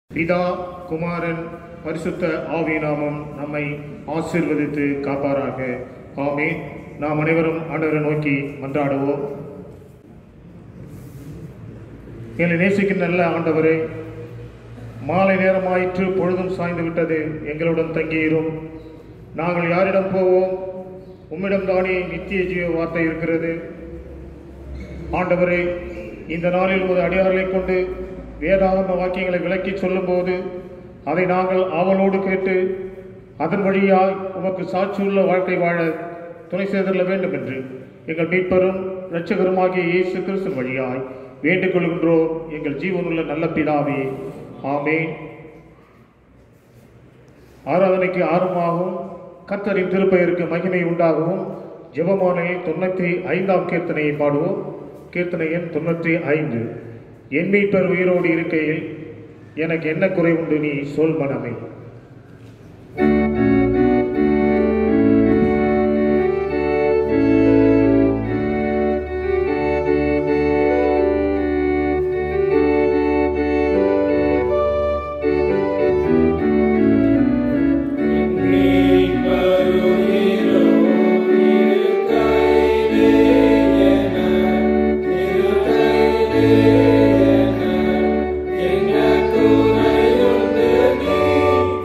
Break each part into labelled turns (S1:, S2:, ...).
S1: பிதா குமாரன் பரிசுத்த ஆவி நாமம் நம்மை ஆசீர்வதித்து காப்பாராக ஆமென் நாம் அனைவரும் ஆண்டவரை நோக்கி மன்றாடுவோம் எங்களை நேசிக்கின்ற நல்ல ஆண்டவரே மாலை நேரமாயிற்று பொழுதும் சாய்ந்து விட்டது எங்களுடன் தங்கியிரும் நாங்கள் யாரிடம் போவோம் உம்மிடம் தானே நித்திய ஜீவ வார்த்தை இருக்கிறது ஆண்டவரே இந்த நாளில் ஒரு அடியார்களை கொண்டு வேதாகம வாக்கியங்களை விளக்கி சொல்லும்போது அதை நாங்கள் ஆவலோடு கேட்டு அதன் வழியாய் உமக்கு சாட்சியுள்ள வாழ்க்கை வாழ துணை செய்தள்ள வேண்டும் என்று எங்கள் மீட்பரும் இரட்சகருமாகிய இயேசு கிறிஸ்து வழியாய் வேண்டிக் கொள்கின்றோம் எங்கள் ஜீவனுள்ள நல்ல பிதாவே ஆமென் ஆராதனைக்கு ஆர்வமாகவும் கர்த்தரின் திருப்பெயருக்கு மகிமை உண்டாகவும் ஜெபமாலையில் தொண்ணூற்றி ஐந்தாம் கீர்த்தனையை பாடுவோம் கீர்த்தனை எண் தொண்ணூற்றி ஐந்து என் மீட்பர் உயிரோடு இருக்கையில் எனக்கு என்ன குறை உண்டு நீ சொல் மனமே
S2: என்ன குறையுண்டு நீ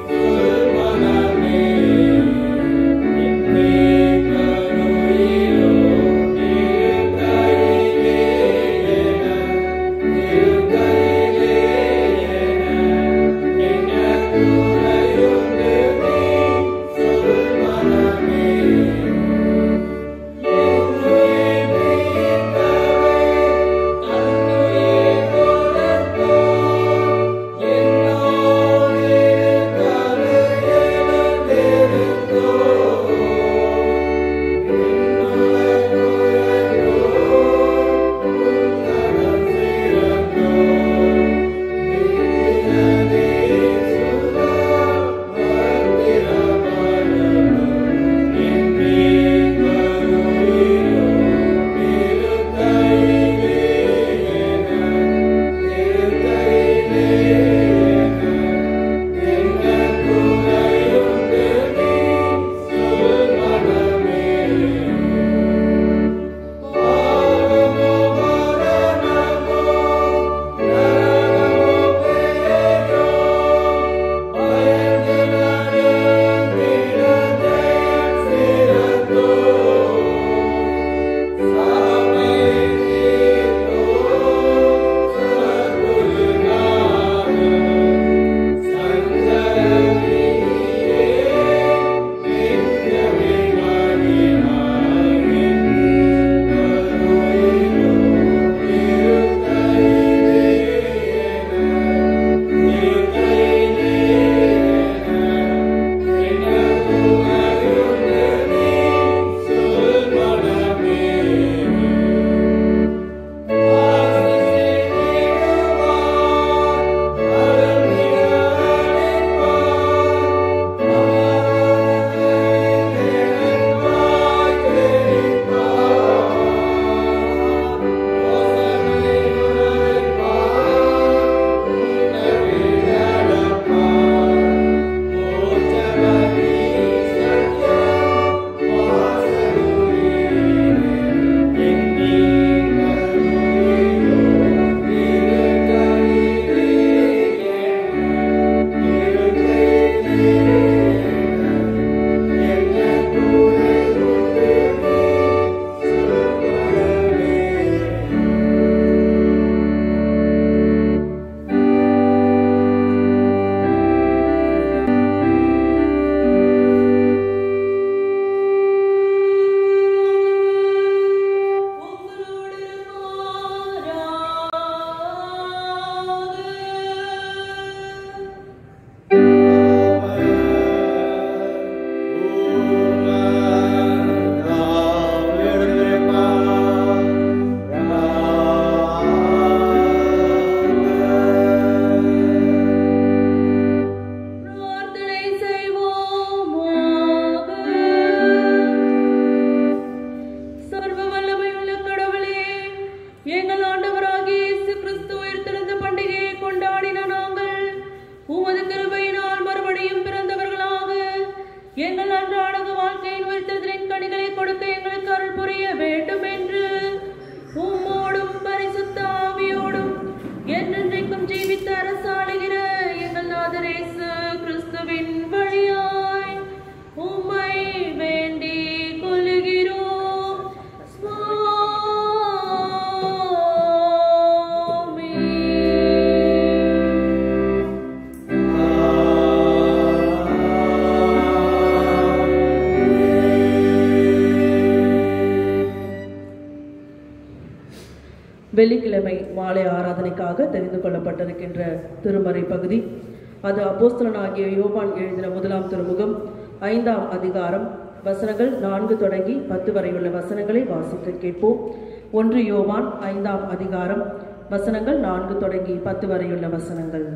S2: மாலை ஆராதனைக்காக தெரிந்து கொள்ளப்பட்டிருக்கின்ற திருமறை பகுதி அது அப்போஸ்தலனாகிய யோவான் எழுதின முதலாம் திருமுகம் ஐந்தாம் அதிகாரம் வசனங்கள் நான்கு தொடங்கி பத்து வரை உள்ள வசனங்களை வாசித்து கேட்போம் ஒன்று யோவான் ஐந்தாம் அதிகாரம் வசனங்கள் நான்கு தொடங்கி பத்து வரையுள்ள வசனங்கள்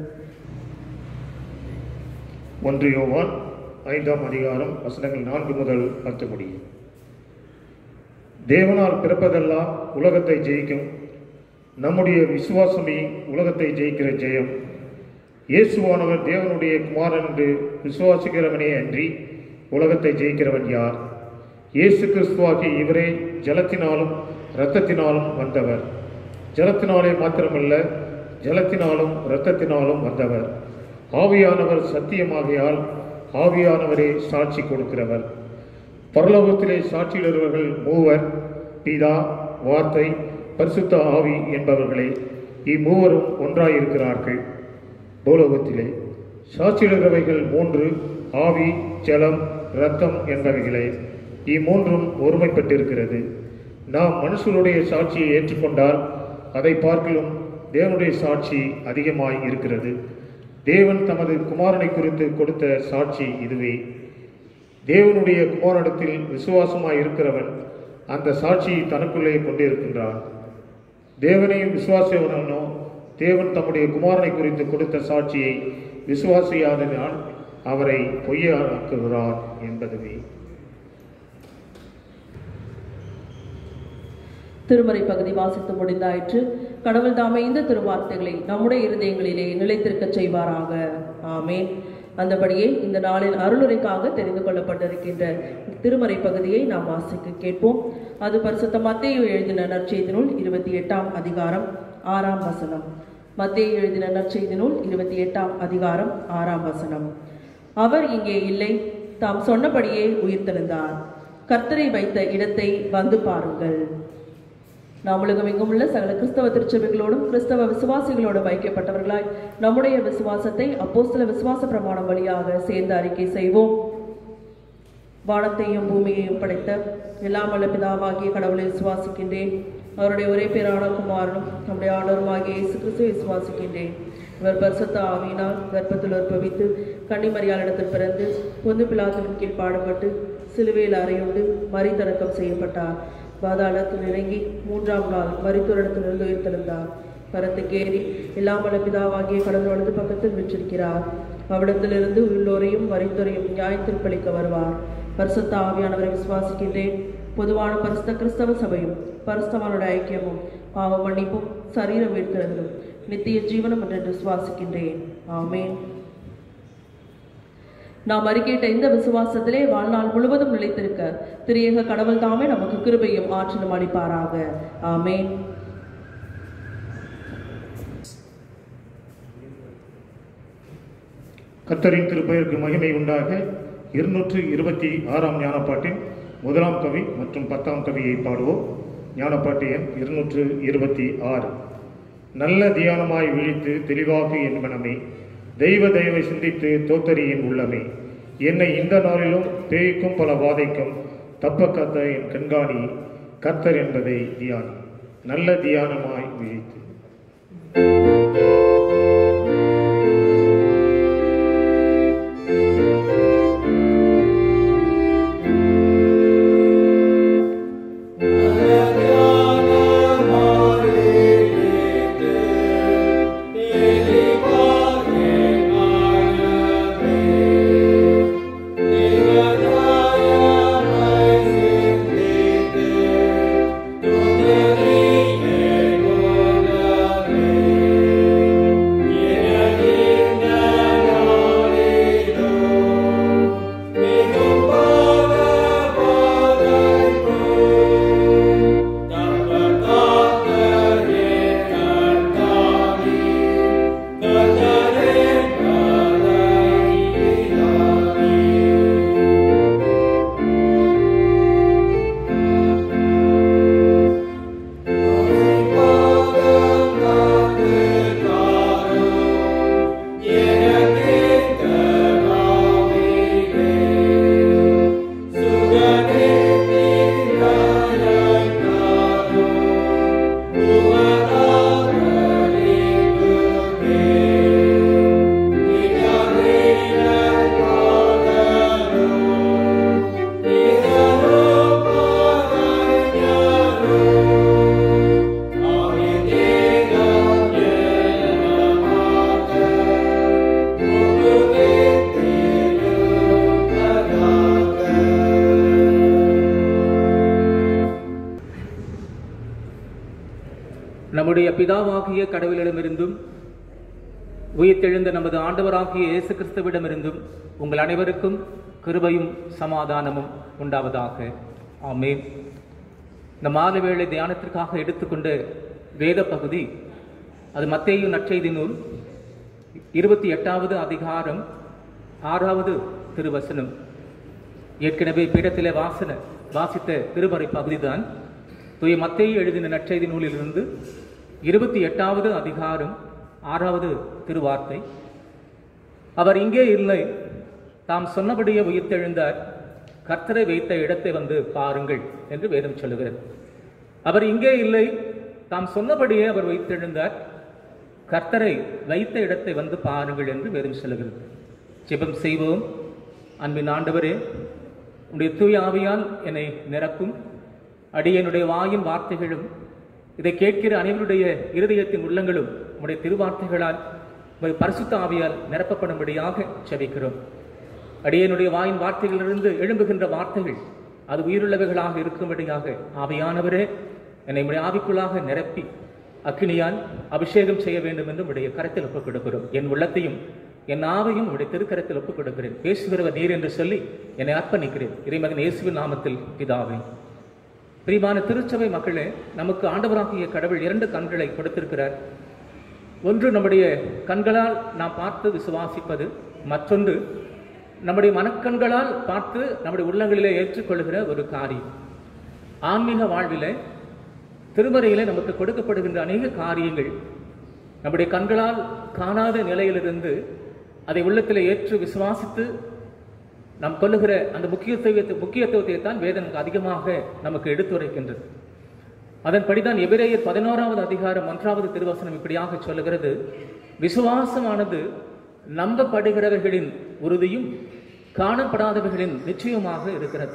S1: ஒன்று யோவான் ஐந்தாம் அதிகாரம் வசனங்கள் நான்கு முதல் பத்து முடியும் தேவனால் பிறப்பதெல்லாம் உலகத்தை ஜெயிக்கும் நம்முடைய விசுவாசமே உலகத்தை ஜெயிக்கிற ஜெயம் இயேசுவானவர் தேவனுடைய குமாரன் என்று விசுவாசிக்கிறவனே அன்றி உலகத்தை ஜெயிக்கிறவன் யார் இயேசு கிறிஸ்துவாகி இவரே ஜலத்தினாலும் இரத்தத்தினாலும் வந்தவர் ஜலத்தினாலே மாத்திரமல்ல ஜலத்தினாலும் இரத்தத்தினாலும் வந்தவர் ஆவியானவர் சத்தியமாகையால் ஆவியானவரே சாட்சி கொடுக்கிறவர் பரலோகத்திலே சாட்சியிடுறவர்கள் மூவர் பிதா வார்த்தை பரிசுத்த ஆவி என்பவர்களே இம்மூவரும் ஒன்றாயிருக்கிறார்கள் பூலோகத்திலே சாட்சியிடுகிறவைகள் மூன்று ஆவி ஜலம் இரத்தம் என்பவைகளே இம்மூன்றும் ஒருமைப்பட்டிருக்கிறது நாம் மனுஷருடைய சாட்சியை ஏற்றுக்கொண்டால் அதை பார்க்கலும் தேவனுடைய சாட்சி அதிகமாய் இருக்கிறது தேவன் தமது குமாரனை குறித்து கொடுத்த சாட்சி இதுவே தேவனுடைய குமாரனிடத்தில் விசுவாசமாய் இருக்கிறவன் அந்த சாட்சியை தனக்குள்ளே கொண்டிருக்கின்றான் தேவனையும் விசுவாசியவனோ தேவன் தம்முடைய குமாரனை குறித்து கொடுத்த சாட்சியை விசுவாசியாதனால் அவரை பொய்யாக்குகிறார் என்பதுவே
S2: திருமறை பகுதி வாசித்து முடிந்தாயிற்று கடவுள் தாமே இந்த திருவார்த்தைகளை நம்முடைய இருதயங்களிலே நிலைத்திருக்கச் செய்வாராக ஆமேன் அந்தபடியே இந்த நாளின் அருளுரைக்காக தெரிந்து கொள்ளப்பட்டிருக்கின்ற திருமறை பகுதியை நாம் வாசிக்க கேட்போம் அது பரிசுத்த மத்தேயு எழுதின நற்செய்தி நூல் இருபத்தி எட்டாம் அதிகாரம் ஆறாம் வசனம் மத்தேயு எழுதின நற்செய்தி நூல் இருபத்தி எட்டாம் அதிகாரம் ஆறாம் வசனம் அவர் இங்கே இல்லை தாம் சொன்னபடியே உயிர்த்தெழுந்தார் கர்த்தரை வைத்த இடத்தை வந்து பாருங்கள் நாம் உலகமெங்கும் உள்ள சகல கிறிஸ்தவ திருச்சபைகளோடும் கிறிஸ்தவ விசுவாசிகளோடும் ஐக்கியப்பட்டவர்களாய் நம்முடைய விசுவாசத்தை அப்போஸ்தல விசுவாச பிரமாணம் வழியாக சேர்ந்து அறிக்கை செய்வோம் வானத்தையும் பூமியையும் படைத்த எல்லாம் வல்ல பிதாவாகிய கடவுளை விசுவாசிக்கின்றேன் அவருடைய ஒரே பேரான குமாரனும் நம்முடைய ஆண்டவருமாகிய இயேசு கிறிஸ்துவை விசுவாசிக்கின்றேன் இவர் பரிசுத்த ஆவியினால் கர்ப்பத்தில் உற்பவித்து கன்னிமரியாளிடத்தில் பிறந்து பொந்து பிலாத்துவின் கீழ் பாடுபட்டு சிலுவையில் அறையுண்டு மறித்தடக்கம் செய்யப்பட்டார் பாதாளத்தில் இறங்கி மூன்றாம் நாள் மருத்துவரிடத்திலிருந்து உயிர்த்தெழுந்தார் பரத்துக்கேறி எல்லாம் வல்ல பிதாவாகிய கடவுள் வலது பக்கத்தில் விற்றிருக்கிறார் அவ்விடத்திலிருந்து உள்ளோரையும் மறித்தோரையும் நியாயத்திற்பளிக்க வருவார் பரிசுத்த ஆவியானவரை விசுவாசிக்கின்றேன் பொதுவான பரிசுத்த கிறிஸ்தவ சபையும் பரிசுத்தவானோட ஐக்கியமும் பாவ மன்னிப்பும் சரீரம் மீட்கிறதும் நித்திய ஜீவனம் என்று விசுவாசிக்கின்றேன் ஆமேன் நாம் அறிக்கையிட்ட இந்த விசுவாசத்திலே வாழ்நாள் முழுவதும் நிலைத்திருக்க திரியேக கடவுள் தாமே நமக்கு கிருபையும் ஆற்றலும் அளிப்பாராக ஆமேன்
S1: கத்தரின் திருப்பெயருக்கு மகிமை உண்டாக இருநூற்று இருபத்தி ஆறாம் ஞானப்பாட்டின் முதலாம் கவி மற்றும் பத்தாம் கவியை பாடுவோம் ஞானப்பாட்டு எண் இருநூற்று இருபத்தி ஆறு நல்ல தியானமாய் விழித்து தெளிவாக என் மனமே தெய்வ தயவை சிந்தித்து தோத்தரியின் உள்ளமே என்னை இந்த நாளிலும் பேய்க்கும் பல வாதைக்கும் தப்ப கத்த என் கண்காணி கர்த்தர் என்பதை தியானி நல்ல தியானமாய் விழித்து
S3: Thank you. பிதாவாகிய கடவுளிடமிருந்தும் உயிர்த்தெழுந்த நமது ஆண்டவராகிய இயேசு கிறிஸ்துவிடமிருந்தும் உங்கள் அனைவருக்கும் கிருபையும் சமாதானமும் உண்டாவதாக ஆமென் இந்த மாலை வேளை தியானத்திற்காக எடுத்துக்கொண்ட வேத பகுதி அது மத்தேயு நற்செய்தி நூல் இருபத்தி எட்டாவது அதிகாரம் ஆறாவது திருவசனம் ஏற்கனவே பீடத்திலே வாசன வாசித்த திருமறை பகுதிதான் தூய மத்தேயு எழுதின நற்செய்தி நூலிலிருந்து இருபத்தி எட்டாவது அதிகாரம் ஆறாவது திருவார்த்தை அவர் இங்கே இல்லை தாம் சொன்னபடியே உயிர்த்தெழுந்தார் கர்த்தரை வைத்த இடத்தை வந்து பாருங்கள் என்று வேதம் சொல்லுகிறது அவர் இங்கே இல்லை தாம் சொன்னபடியே அவர் உயிர்த்தெழுந்தார் கர்த்தரை வைத்த இடத்தை வந்து பாருங்கள் என்று வேதம் சொல்லுகிறது ஜெபம் செய்வோம் அன்பின் ஆண்டவரே உடைய தூய ஆவியால் என்னை நிரப்பும் அடியனுடைய வாயின் வார்த்தைகளும் இதை கேட்கிற அனைவருடைய இருதயத்தின் உள்ளங்களும் உடைய திருவார்த்தைகளால் உடைய பரிசுத்த ஆவியால் நிரப்பப்படும்படியாக செபிக்கிறோம் அடியனுடைய வாயின் வார்த்தைகளிலிருந்து எழும்புகின்ற வார்த்தைகள் அது உயிருள்ளவைகளாக இருக்கும்படியாக ஆவியானவரே என்னை உடைய ஆவிக்குள்ளாக நிரப்பி அக்கினியால் அபிஷேகம் செய்ய வேண்டும் என்று உடைய கரத்தில் ஒப்புக் கொடுக்கிறோம் என் உள்ளத்தையும் என் ஆவையும் உடைய திருக்கரத்தில் ஒப்புக் கொடுக்கிறேன் பேசுகிறவர் நீர் என்று சொல்லி என்னை அர்ப்பணிக்கிறேன் இறைமகன் இயேசுவின் நாமத்தில் பிதாவே பிரிவான திருச்சபை மக்களே நமக்கு ஆண்டவராகிய கடவுள் இரண்டு கண்களை கொடுத்திருக்கிறார் ஒன்று நம்முடைய கண்களால் நாம் பார்த்து விசுவாசிப்பது மற்றொன்று நம்முடைய மனக்கண்களால் பார்த்து நம்முடைய உள்ளங்களிலே ஏற்றுக்கொள்கிற ஒரு காரியம் ஆன்மீக வாழ்விலே திருமறையிலே நமக்கு கொடுக்கப்படுகின்ற அநேக காரியங்கள் நம்முடைய கண்களால் காணாத நிலையிலிருந்து அதை உள்ளத்திலே ஏற்று விசுவாசித்து நாம் கொள்ளுகிற அந்த முக்கியத்துவத்தை முக்கியத்துவத்தை தான் வேதம் நமக்கு அதிகமாக நமக்கு எடுத்துரைக்கின்றது அதன்படிதான் எபிரேயர் பதினோராவது அதிகாரம் ஒன்றாவது திருவசனம் இப்படியாக சொல்லுகிறது விசுவாசமானது நம்பப்படுகிறவர்களின் உறுதியும் காணப்படாதவர்களின் நிச்சயமாக இருக்கிறது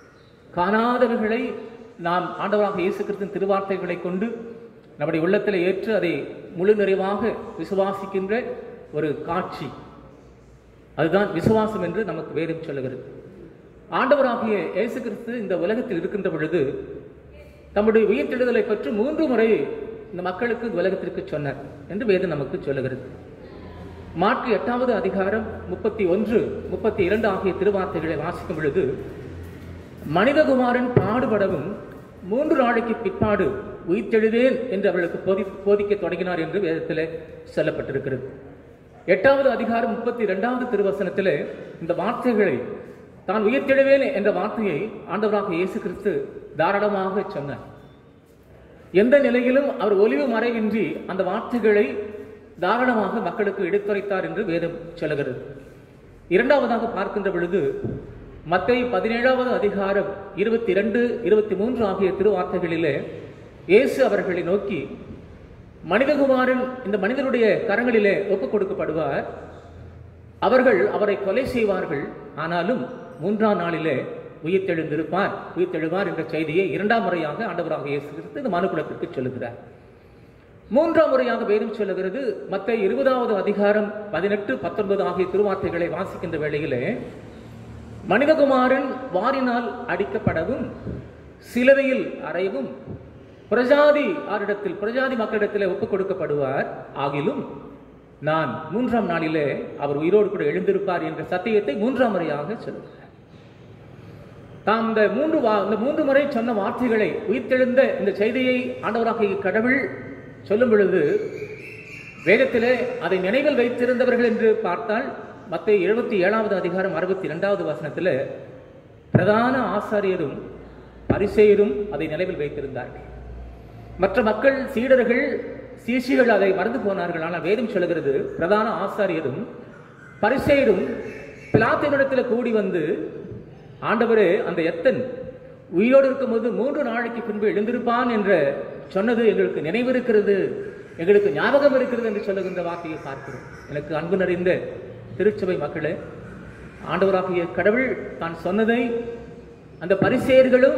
S3: காணாதவர்களை நாம் ஆண்டவராக இயேசு கிறிஸ்துவின் திருவார்த்தைகளை கொண்டு நம்முடைய உள்ளத்தில் ஏற்று அதை முழு நிறைவாக விசுவாசிக்கின்ற ஒரு காட்சி அதுதான் விசுவாசம் என்று நமக்கு வேதம் சொல்லுகிறது ஆண்டவராகிய இயேசு கிறிஸ்து இந்த உலகத்தில் இருக்கின்ற பொழுது தம்முடைய உயிர்த்தெழுதலை பற்றி மூன்று முறை இந்த மக்களுக்கு இந்த உலகத்திற்கு சொன்னார் என்று வேதம் நமக்கு சொல்லுகிறது மாற்று எட்டாவது அதிகாரம் முப்பத்தி ஒன்று முப்பத்தி இரண்டு ஆகிய திருவார்த்தைகளை வாசிக்கும் பொழுது மனிதகுமாரன் பாடுபடவும் மூன்று நாளைக்கு பிற்பாடு உயிர்த்தெழுதேன் என்று அவர்களுக்கு போதி போதிக்க தொடங்கினார் என்று வேதத்தில் சொல்லப்பட்டிருக்கிறது எட்டாவது அதிகாரம் முப்பத்தி இரண்டாவது திருவசனத்தில் இந்த வார்த்தைகளை தான் உயிர்த்தெழுவேன் என்ற வார்த்தையை ஆண்டவராக இயேசு கிறிஸ்து தாராளமாக சொன்னார் எந்த நிலையிலும் அவர் ஒளிவு மறைவின்றி அந்த வார்த்தைகளை தாராளமாக மக்களுக்கு எடுத்துரைத்தார் என்று வேதம் சொல்லுகிறது இரண்டாவதாக பார்க்கின்ற பொழுது மத்தை பதினேழாவது அதிகாரம் இருபத்தி இரண்டு இருபத்தி மூன்று ஆகிய திருவார்த்தைகளிலே இயேசு அவர்களை நோக்கி மனிதகுமாரன் இந்த மனிதனுடைய கரங்களிலே ஒப்புக் கொடுக்கப்படுவார் அவர்கள் அவரை கொலை செய்வார்கள் ஆனாலும் மூன்றாம் நாளிலே உயிர்த்தெழுந்திருப்பார் உயிர்த்தெழுவார் என்ற செய்தியை இரண்டாம் முறையாக ஆண்டவராக இயேசு கிறிஸ்து இந்த மனுக்குலத்திற்கு சொல்லுகிறார் மூன்றாம் முறையாக வேதம் சொல்லுகிறது மத்த இருபதாவது அதிகாரம் பதினெட்டு பத்தொன்பது ஆகிய திருவார்த்தைகளை வாசிக்கின்ற வேளையிலே மனிதகுமாரன் வாரினால் அடிக்கப்படவும் சிலுவையில் அறையவும் பிரஜாதி ஆரிடத்தில் பிரஜாதி மக்களிடத்தில் ஒப்புக் கொடுக்கப்படுவார் ஆகிலும் நான் மூன்றாம் நாளிலே அவர் உயிரோடு கூட எழுந்திருப்பார் என்ற சத்தியத்தை மூன்றாம் முறையாக சொல்லுகிறார் தாம் இந்த மூன்று வா இந்த மூன்று முறை சொன்ன வார்த்தைகளை உயிர்த்தெழுந்த இந்த செய்தியை ஆண்டவராகிய கடவுள் சொல்லும் பொழுது வேதத்திலே அதை நினைவில் வைத்திருந்தவர்கள் என்று பார்த்தால் மத்த எழுபத்தி ஏழாவது அதிகாரம் அறுபத்தி இரண்டாவது வசனத்தில் பிரதான ஆசாரியரும் பரிசெயரும் அதை நினைவில் வைத்திருந்தார்கள் மற்ற மக்கள் சீடர்கள் சீசிகள் அதை மறந்து போனார்கள் ஆனால் வேதம் சொல்லுகிறது பிரதான ஆசாரியரும் பரிசெயரும் பிலாத்தினிடத்தில் கூடி வந்து ஆண்டவரே அந்த எத்தன் உயிரோடு இருக்கும்போது மூன்று நாளைக்கு பின்பு எழுந்திருப்பான் என்ற சொன்னது எங்களுக்கு நினைவிருக்கிறது எங்களுக்கு ஞாபகம் இருக்கிறது என்று சொல்லுகின்ற வார்த்தையை பார்க்கிறோம் எனக்கு அன்பு நிறைந்த திருச்சபை மக்களே ஆண்டவராகிய கடவுள் தான் சொன்னதை அந்த பரிசேயர்களும்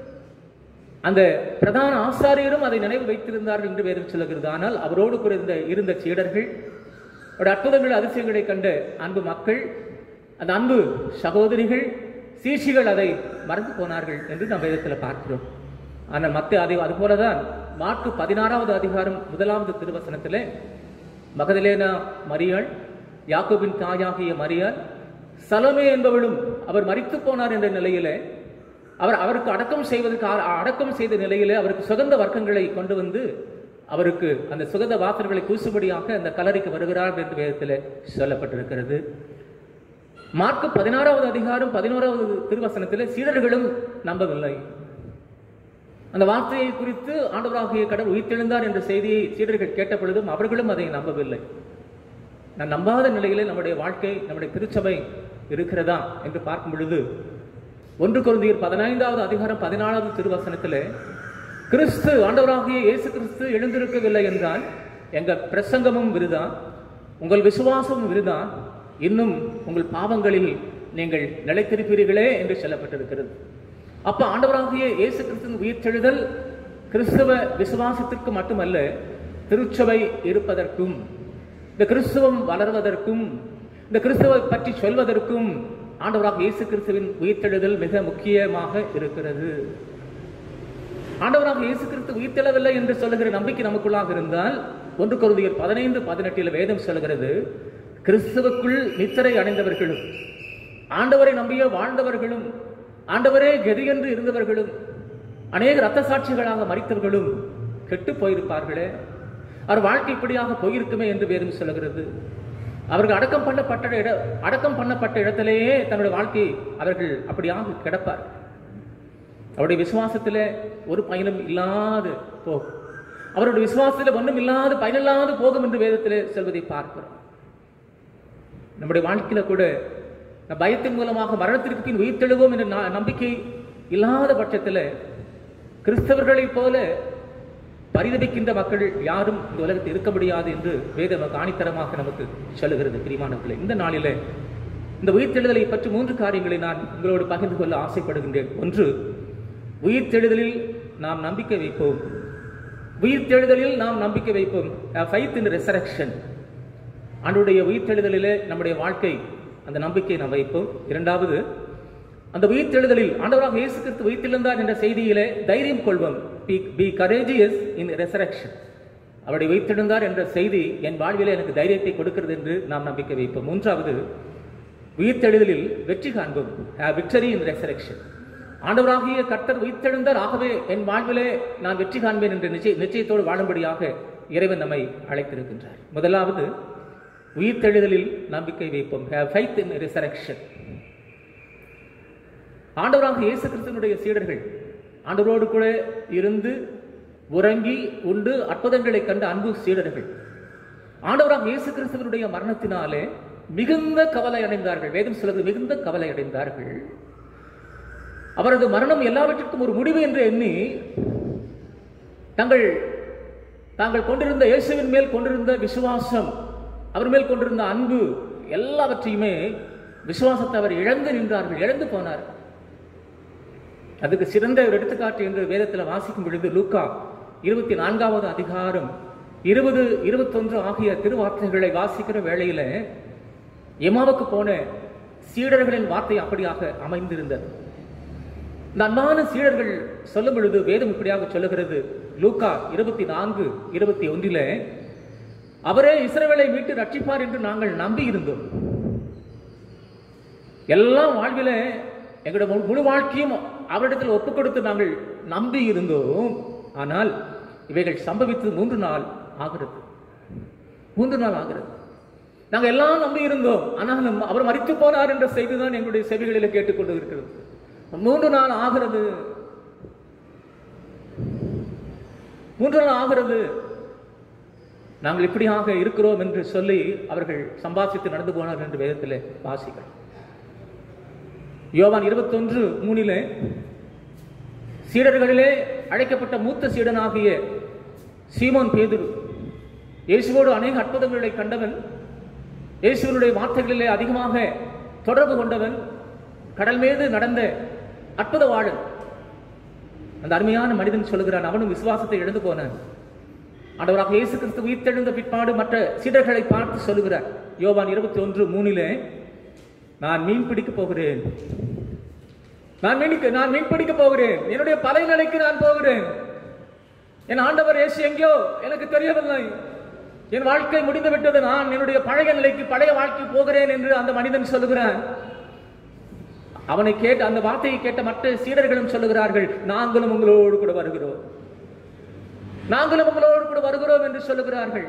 S3: அந்த பிரதான ஆசாரியரும் அதை நினைவு வைத்திருந்தார்கள் என்று வேதம் சொல்லுகிறது ஆனால் அவரோடு கூட இருந்த இருந்த சீடர்கள் அவருடைய அற்புதங்கள் அதிசயங்களை கண்ட அன்பு மக்கள் அந்த அன்பு சகோதரிகள் சீஷிகள் அதை மறந்து போனார்கள் என்று நாம் வேதத்தில் பார்க்கிறோம் ஆனால் மத்த அதை அதுபோலதான் மார்க்கு பதினாறாவது அதிகாரம் முதலாவது திருவசனத்திலே மகதலேனா மரியாள் யாக்கோபின் தாயாகிய மரியாள் சலமே என்பவளும் அவர் மரித்து போனார் என்ற நிலையிலே அவர் அவருக்கு அடக்கம் செய்வதற்கு அ- அடக்கம் செய்த நிலையிலே அவருக்கு சுகந்த வர்க்கங்களை கொண்டு வந்து அவருக்கு அந்த சுகந்த வாசல்களை பூசுபடியாக அந்த கலரிக்கு வருகிறார் என்று வேதத்தில் சொல்லப்பட்டிருக்கிறது மார்க்கு பதினாறாவது அதிகாரம் பதினோராவது திருவசனத்தில் சீடர்களும் நம்பவில்லை அந்த வார்த்தையை குறித்து ஆண்டவராகிய கடவுள் உயிர்த்தெழுந்தார் என்ற செய்தியை சீடர்கள் கேட்ட பொழுதும் அவர்களும் அதை நம்பவில்லை நான் நம்பாத நிலையிலே நம்முடைய வாழ்க்கை நம்முடைய திருச்சபை இருக்கிறதா என்று பார்க்கும் பொழுது ஒன்று குருந்தியர் பதினைந்தாவது அதிகாரம் பதினாலாவது திருவசனத்திலே கிறிஸ்து ஆண்டவராகிய இயேசு கிறிஸ்து எழுந்திருக்கவில்லை என்றால் எங்க பிரசங்கமும் விருதான் உங்கள் விசுவாசமும் விருதான் இன்னும் உங்கள் பாவங்களில் நீங்கள் நிலைத்திருப்பீர்களே என்று சொல்லப்பட்டிருக்கிறது அப்ப ஆண்டவராகிய இயேசு கிறிஸ்துவின் உயிர்த்தெழுதல் கிறிஸ்தவ விசுவாசத்திற்கு மட்டுமல்ல திருச்சபை இருப்பதற்கும் இந்த கிறிஸ்துவம் வளர்வதற்கும் இந்த கிறிஸ்துவை பற்றி சொல்வதற்கும் ஆண்டவராக இயேசு கிறிஸ்துவின் உயிர்த்தெழுதல் மிக முக்கியமாக இருக்கிறது ஆண்டவராக இயேசு கிறிஸ்து உயிர்த்தெழவில்லை என்று சொல்லுகிற நம்பிக்கை நமக்குள்ளாக இருந்தால் ஒன்று கொருந்தியர் பதினைந்து பதினெட்டில் வேதம் சொல்கிறது கிறிஸ்துவுக்குள் நித்திரை அடைந்தவர்களும் ஆண்டவரை நம்பிய வாழ்ந்தவர்களும் ஆண்டவரே கதி என்று இருந்தவர்களும் அநேக இரத்த சாட்சிகளாக மறித்தவர்களும் கெட்டு போயிருப்பார்களே அவர் வாழ்க்கை இப்படியாக போயிருக்குமே என்று வேதம் சொல்லுகிறது அவர்கள் அடக்கம் பண்ணப்பட்ட இட அடக்கம் பண்ணப்பட்ட இடத்திலேயே தன்னுடைய வாழ்க்கை அவர்கள் அப்படியாக கிடப்பார் அவருடைய விசுவாசத்தில் ஒரு பயனும் இல்லாது போகும் அவருடைய விசுவாசத்தில் ஒன்றும் இல்லாது பயனில்லாது போகும் என்று வேதத்தில் சொல்வதை பார்க்கிறோம் நம்முடைய வாழ்க்கையில கூட நம் பயத்தின் மூலமாக மரணத்திற்கு பின் உயிர்த்தெழுவோம் என்ற நா- நம்பிக்கை இல்லாத பட்சத்தில் கிறிஸ்தவர்களைப் போல பரிதபிக்கின்ற மக்கள் யாரும் இந்த உலகத்தில் இருக்க முடியாது என்று வேத நமக்கு ஆணித்தரமாக நமக்கு சொல்லுகிறது பிரிமானங்களே இந்த நாளிலே இந்த உயிர்த்தெழுதலை பற்றி மூன்று காரியங்களை நான் உங்களோடு பகிர்ந்து கொள்ள ஆசைப்படுகின்றேன் ஒன்று உயிர்த்தெழுதலில் நாம் நம்பிக்கை வைப்போம் உயிர்த்தெழுதலில் நாம் நம்பிக்கை வைப்போம் ஃபைத் இன் ரெசரக்ஷன் ஆண்டுடைய உயிர்த்தெழுதலிலே நம்முடைய வாழ்க்கை அந்த நம்பிக்கையை நாம் வைப்போம் இரண்டாவது அந்த உயிர்த்தெழுதலில் ஆண்டவராக இயேசு கிறிஸ்து உயிர்த்தெழுந்தார் என்ற செய்தியிலே தைரியம் கொள்வோம் பி கரேஜியஸ் இன் ரெசரக்ஷன் அவருடைய உயிர்த்தெழுந்தார் என்ற செய்தி என் வாழ்விலே எனக்கு தைரியத்தை கொடுக்கிறது என்று நாம் நம்பிக்கை வைப்போம் மூன்றாவது உயிர்த்தெழுதலில் வெற்றி காண்போம் விக்டரி இன் ரெசரக்ஷன் ஆண்டவராகிய கர்த்தர் உயிர்த்தெழுந்தார் ஆகவே என் வாழ்விலே நான் வெற்றி காண்பேன் என்ற நிச்சய நிச்சயத்தோடு வாழும்படியாக இறைவன் நம்மை அழைத்திருக்கின்றார் முதலாவது உயிர்த்தெழுதலில் நம்பிக்கை வைப்போம் ஃபைத் இன் ரிசரக்ஷன் ஆண்டவராக இயேசு கிறிஸ்துவனுடைய சீடர்கள் ஆண்டவரோடு கூட இருந்து உறங்கி உண்டு அற்புதங்களை கண்ட அன்பு சீடர்கள் ஆண்டவராக இயேசு கிறிஸ்துவனுடைய மரணத்தினாலே மிகுந்த கவலை அடைந்தார்கள் வேதம் சொல்வது மிகுந்த கவலை அடைந்தார்கள் அவரது மரணம் எல்லாவற்றிற்கும் ஒரு முடிவு என்று எண்ணி தங்கள் தாங்கள் கொண்டிருந்த இயேசுவின் மேல் கொண்டிருந்த விசுவாசம் அவர் மேல் கொண்டிருந்த அன்பு எல்லாவற்றையுமே விசுவாசத்தை அவர் இழந்து நின்றார்கள் இழந்து போனார் அதுக்கு சிறந்த ஒரு எடுத்துக்காட்டு என்று வேதத்தில் வாசிக்கும் பொழுது லூக்கா இருபத்தி நான்காவது அதிகாரம் இருபது இருபத்தொன்று ஆகிய திருவார்த்தைகளை வாசிக்கிற வேளையில எமாவுக்கு போன சீடர்களின் வார்த்தை அப்படியாக அமைந்திருந்தது இந்த அன்பான சீடர்கள் சொல்லும் பொழுது வேதம் இப்படியாக சொல்லுகிறது லூக்கா இருபத்தி நான்கு இருபத்தி ஒன்றிலே அவரே இஸ்ரவேலை மீட்டு ரட்சிப்பார் என்று நாங்கள் நம்பி இருந்தோம் எல்லாம் வாழ்வில எங்களுடைய முழு- முழு வாழ்க்கையும் அவரிடத்தில் ஒப்புக் கொடுத்து நாங்கள் நம்பி இருந்தோம் ஆனால் இவைகள் சம்பவித்து மூன்று நாள் ஆகிறது மூன்று நாள் ஆகிறது நாங்க எல்லாம் நம்பி இருந்தோம் ஆனாலும் அவர் மறித்து போனார் என்ற செய்தி தான் எங்களுடைய செவிகளில் கேட்டுக்கொண்டு இருக்கிறது மூன்று நாள் ஆகிறது மூன்று நாள் ஆகிறது நாங்கள் இப்படியாக இருக்கிறோம் என்று சொல்லி அவர்கள் சம்பாசித்து நடந்து போனார் என்று வேதத்திலே வாசிக்கிறோம் யோவான் இருபத்தொன்று மூணிலே சீடர்களிலே அழைக்கப்பட்ட மூத்த சீடனாகிய சீமோன் பேதுரு இயேசுவோடு அநேக அற்புதங்களை கண்டவன் இயேசுவனுடைய வார்த்தைகளிலே அதிகமாக தொடர்பு கொண்டவன் கடல் மீது நடந்த அற்புத வாழன் அந்த அருமையான மனிதன் சொல்லுகிறான் அவனும் விசுவாசத்தை இழந்து போனான் ஆண்டவராக இயேசு கிறிஸ்து உயிர்த்தெழுந்த பிற்பாடு மற்ற சீடர்களை பார்த்து சொல்லுகிறார் யோவான் இருபத்தி ஒன்று மூணிலே நான் மீன் பிடிக்க போகிறேன் நான் மீன் நான் மீன் பிடிக்க போகிறேன் என்னுடைய பலை நிலைக்கு நான் போகிறேன் என் ஆண்டவர் இயேசு எங்கேயோ எனக்கு தெரியவில்லை என் வாழ்க்கை முடிந்து விட்டது நான் என்னுடைய பழைய நிலைக்கு பழைய வாழ்க்கை போகிறேன் என்று அந்த மனிதன் சொல்லுகிறான் அவனை கேட்டு அந்த வார்த்தையை கேட்ட மற்ற சீடர்களும் சொல்லுகிறார்கள் நாங்களும் உங்களோடு கூட வருகிறோம் நாங்களும் உங்களோடு கூட வருகிறோம் என்று சொல்லுகிறார்கள்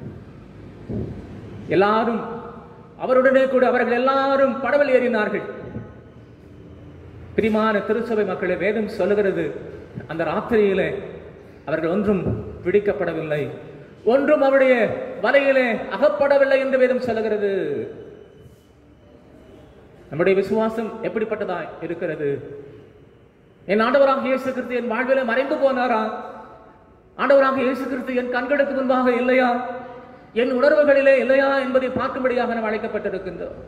S3: எல்லாரும் அவருடனே கூட அவர்கள் எல்லாரும் படவில் ஏறினார்கள் பிரிமான திருச்சபை மக்களை வேதம் சொல்லுகிறது அந்த ராத்திரியிலே அவர்கள் ஒன்றும் பிடிக்கப்படவில்லை ஒன்றும் அவருடைய வலையிலே அகப்படவில்லை என்று வேதம் சொல்லுகிறது நம்முடைய விசுவாசம் எப்படிப்பட்டதா இருக்கிறது என் ஆண்டவராக இயேசு கிறிஸ்து என் வாழ்விலே மறைந்து போனாரா ஆண்டவராக இயேசு கிறிஸ்து என் கண்களுக்கு முன்பாக இல்லையா என் உணர்வுகளிலே இல்லையா என்பதை பார்க்கும்படியாக நாம் அழைக்கப்பட்டிருக்கின்றோம்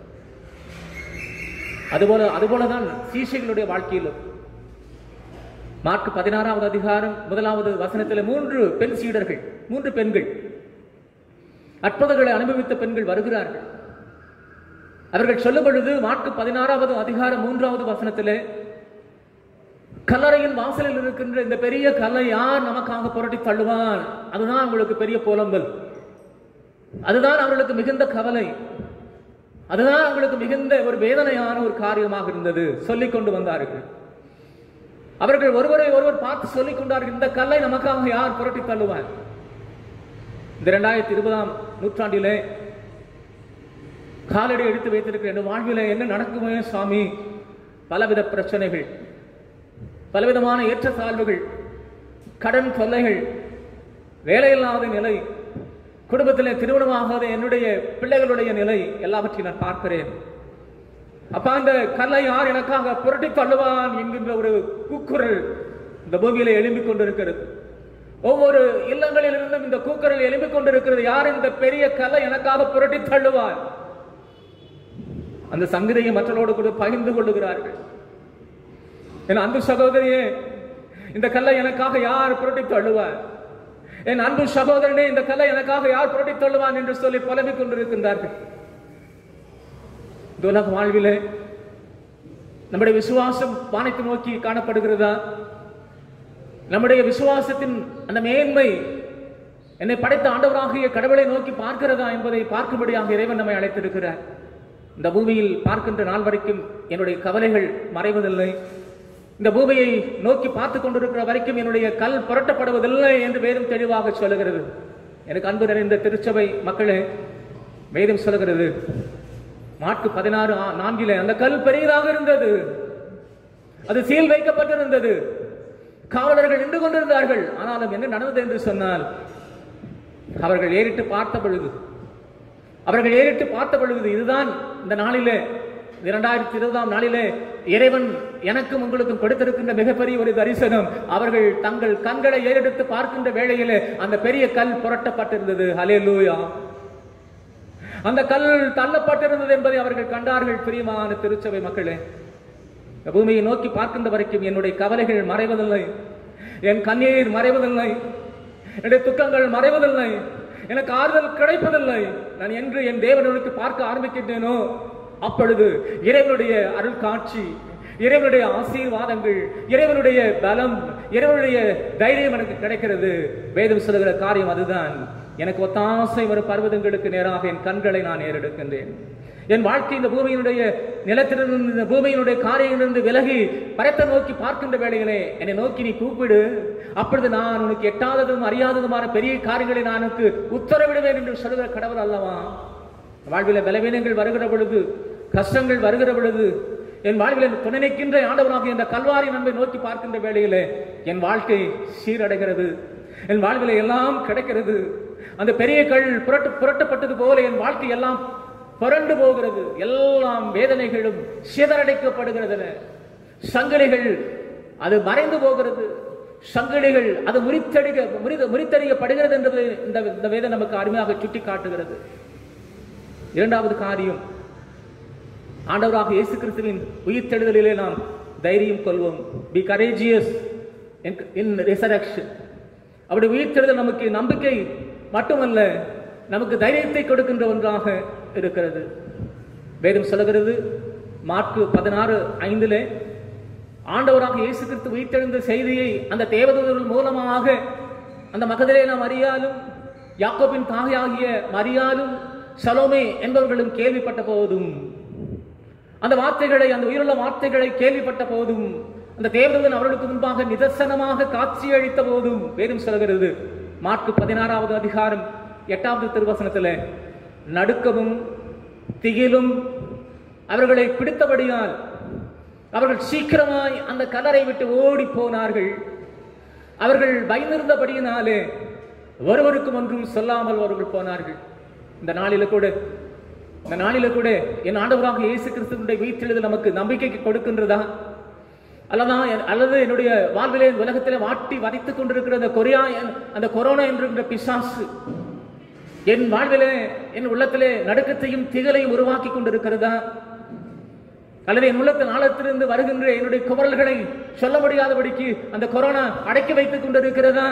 S3: அதுபோல அதுபோலதான் சீஷைகளுடைய வாழ்க்கையிலும் மார்க் பதினாறாவது அதிகாரம் முதலாவது வசனத்தில் மூன்று பெண் சீடர்கள் மூன்று பெண்கள் அற்புதங்களை அனுபவித்த பெண்கள் வருகிறார்கள் அவர்கள் சொல்லும் பொழுது மார்க் பதினாறாவது அதிகாரம் மூன்றாவது வசனத்திலே கல்லறையின் வாசலில் இருக்கின்ற இந்த பெரிய கல்லை யார் நமக்காக புரட்டி தள்ளுவான் அதுதான் அவங்களுக்கு பெரிய புலம்பல் அதுதான் அவர்களுக்கு மிகுந்த கவலை அதுதான் அவங்களுக்கு மிகுந்த ஒரு வேதனையான ஒரு காரியமாக இருந்தது சொல்லிக் கொண்டு வந்தார்கள் அவர்கள் ஒருவரை ஒருவர் பார்த்து சொல்லிக் கொண்டார்கள் இந்த கல்லை நமக்காக யார் புரட்டி தள்ளுவார் இந்த இரண்டாயிரத்தி இருபதாம் நூற்றாண்டிலே காலடி எடுத்து வைத்திருக்கிற என் வாழ்விலே என்ன நடக்குமே சுவாமி பலவித பிரச்சனைகள் பலவிதமான ஏற்றத்தாழ்வுகள் கடன் தொல்லைகள் வேலையில்லாத நிலை குடும்பத்திலே திருமணமாகாத என்னுடைய பிள்ளைகளுடைய நிலை எல்லாவற்றையும் நான் பார்க்கிறேன் அப்ப அந்த கல்லை யார் எனக்காக புரட்டி தள்ளுவான் என்கின்ற ஒரு கூக்குரல் இந்த பூமியில எழும்பிக் கொண்டிருக்கிறது ஒவ்வொரு இல்லங்களில் இருந்தும் இந்த கூக்குரல் எழும்பிக் கொண்டிருக்கிறது யார் இந்த பெரிய கல்லை எனக்காக புரட்டி தள்ளுவார் அந்த சங்கதியை மற்றவரோடு கூட பகிர்ந்து கொள்ளுகிறார்கள் என் அன்பு சகோதரியே இந்த கல்லை எனக்காக யார் புரட்டி தள்ளுவார் என் அன்பு சகோதரனே இந்த கல்லை எனக்காக யார் புரட்டி தள்ளுவான் என்று சொல்லி புலம்பிக் கொண்டிருக்கின்றார்கள் இந்த உலக வாழ்விலே நம்முடைய விசுவாசம் வானத்தை நோக்கி காணப்படுகிறதா நம்முடைய விசுவாசத்தின் அந்த மேன்மை என்னை படைத்த ஆண்டவராகிய கடவுளை நோக்கி பார்க்கிறதா என்பதை பார்க்கும்படியாக இறைவன் நம்மை அழைத்திருக்கிறார் இந்த பூமியில் பார்க்கின்ற நாள் வரைக்கும் என்னுடைய கவலைகள் மறைவதில்லை இந்த பூமியை நோக்கி பார்த்து கொண்டிருக்கிற வரைக்கும் என்னுடைய கல் புரட்டப்படுவதில்லை என்று வேதம் தெளிவாக சொல்லுகிறது எனக்கு அன்பு நிறைந்த திருச்சபை மக்களே வேதம் சொல்லுகிறது மார்க்கு பதினாறு ஆ- நான்கிலே அந்த கல் பெரியதாக இருந்தது அது சீல் வைக்கப்பட்டிருந்தது காவலர்கள் நின்று கொண்டிருந்தார்கள் ஆனாலும் என்ன நடந்தது என்று சொன்னால் அவர்கள் ஏறிட்டு பார்த்த பொழுது அவர்கள் ஏறிட்டு பார்த்த பொழுது இதுதான் இந்த நாளிலே இரண்டாயிரத்தி இருபதாம் நாளிலே இறைவன் எனக்கும் உங்களுக்கும் கொடுத்திருக்கின்ற மிகப்பெரிய ஒரு தரிசனம் அவர்கள் தங்கள் கண்களை ஏறெடுத்து பார்க்கின்ற வேளையிலே அந்த பெரிய கல் புரட்டப்பட்டிருந்தது ஹalleluya அந்த கல் தள்ளப்பட்டிருந்தது என்பதை அவர்கள் கண்டார்கள் பிரியமான திருச்சபை மக்களே இந்த பூமியை நோக்கி பார்க்கின்ற வரைக்கும் என்னுடைய கவலைகள் மறைவதில்லை என் கண்ணீர் மறைவதில்லை என்னுடைய துக்கங்கள் மறைவதில்லை எனக்கு ஆறுதல் கிடைப்பதில்லை நான் என்று என் தேவனுக்கு பார்க்க ஆரம்பிக்கின்றேனோ அப்பொழுது இறைவனுடைய அருள் காட்சி இறைவனுடைய ஆசீர்வாதங்கள் இறைவனுடைய பலம் இறைவனுடைய தைரியம் எனக்கு கிடைக்கிறது வேதம் சொல்லுகிற காரியம் அதுதான் எனக்கு ஒத்தாசை வரும் பர்வதங்களுக்கு நேராக என் கண்களை நான் ஏறெடுக்கின்றேன் என் வாழ்க்கை இந்த பூமியினுடைய நிலத்திலிருந்து இந்த பூமியினுடைய காரியங்களிலிருந்து விலகி பரத்தை நோக்கி பார்க்கின்ற வேளையிலே என்னை நோக்கி நீ கூப்பிடு அப்பொழுது நான் உனக்கு எட்டாததும் அறியாததுமான பெரிய காரியங்களை நான் உனக்கு உத்தரவிடுவேன் என்று சொல்லுகிற கடவுள் அல்லவா வாழ்வில பலவீனங்கள் வருகிற பொழுது கஷ்டங்கள் வருகிற பொழுது என் வாழ்வில் துணை நிற்கின்ற ஆண்டவராக இந்த கல்வாரி நன்மை நோக்கி பார்க்கின்ற வேளையிலே என் வாழ்க்கை சீரடைகிறது என் வாழ்வில எல்லாம் கிடைக்கிறது அந்த பெரிய கல் புரட்டு புரட்டப்பட்டது போல என் வாழ்க்கை எல்லாம் புரண்டு போகிறது எல்லாம் வேதனைகளும் சிதறடைக்கப்படுகிறது சங்கிலிகள் அது மறைந்து போகிறது சங்கிலிகள் அது முறித்தடிக்க முறித முறித்தடிக்கப்படுகிறது என்பது இந்த இந்த வேதம் நமக்கு அருமையாக சுட்டி காட்டுகிறது இரண்டாவது காரியம் ஆண்டவராக இயேசு கிறிஸ்துவின் உயிர்த்தெழுதலிலே நாம் தைரியம் கொள்வோம் பி கரேஜியஸ் இன் ரிசரக்ஷன் அவருடைய உயிர்த்தெழுதல் நமக்கு நம்பிக்கை மட்டுமல்ல நமக்கு தைரியத்தை கொடுக்கின்ற ஒன்றாக இருக்கிறது வேதம் சொல்லுகிறது மார்க்கு பதினாறு ஐந்திலே ஆண்டவராக இயேசு கிறிஸ்து உயிர்த்தெழுந்த செய்தியை அந்த தேவதூதர்கள் மூலமாக அந்த மகதலேனா மரியாலும் யாக்கோபின் தாயாகிய மரியாலும் சலோமே என்பவர்களும் கேள்விப்பட்ட போதும் அந்த வார்த்தைகளை அந்த உயிருள்ள வார்த்தைகளை கேள்விப்பட்ட போதும் அந்த தேவதூதன் அவர்களுக்கு முன்பாக நிதர்சனமாக காட்சியளித்த போதும் வேறும் சொல்கிறது மார்க்கு பதினாறாவது அதிகாரம் எட்டாவது திருவசனத்துல நடுக்கமும் திகிலும் அவர்களை பிடித்தபடியால் அவர்கள் சீக்கிரமாய் அந்த கலரை விட்டு ஓடி போனார்கள் அவர்கள் பயந்திருந்தபடியினாலே ஒருவருக்கும் ஒன்றும் சொல்லாமல் அவர்கள் போனார்கள் இந்த நாளில கூட இந்த நாளில கூட என் ஆண்டவராக இயேசு கிறிஸ்துவனுடைய வீட்டிலிருந்து நமக்கு நம்பிக்கைக்கு கொடுக்கின்றதா அல்லதா அல்லது என்னுடைய வாழ்விலே இந்த உலகத்திலே வாட்டி வதைத்துக் கொண்டிருக்கிற அந்த கொரியா அந்த கொரோனா என்கின்ற பிசாசு என் வாழ்விலே என் உள்ளத்திலே நடுக்கத்தையும் திகழையும் உருவாக்கி கொண்டிருக்கிறதா அல்லது என் உள்ளத்தின் ஆழத்திலிருந்து வருகின்ற என்னுடைய குரல்களை சொல்ல முடியாதபடிக்கு அந்த கொரோனா அடக்கி வைத்துக் கொண்டிருக்கிறதா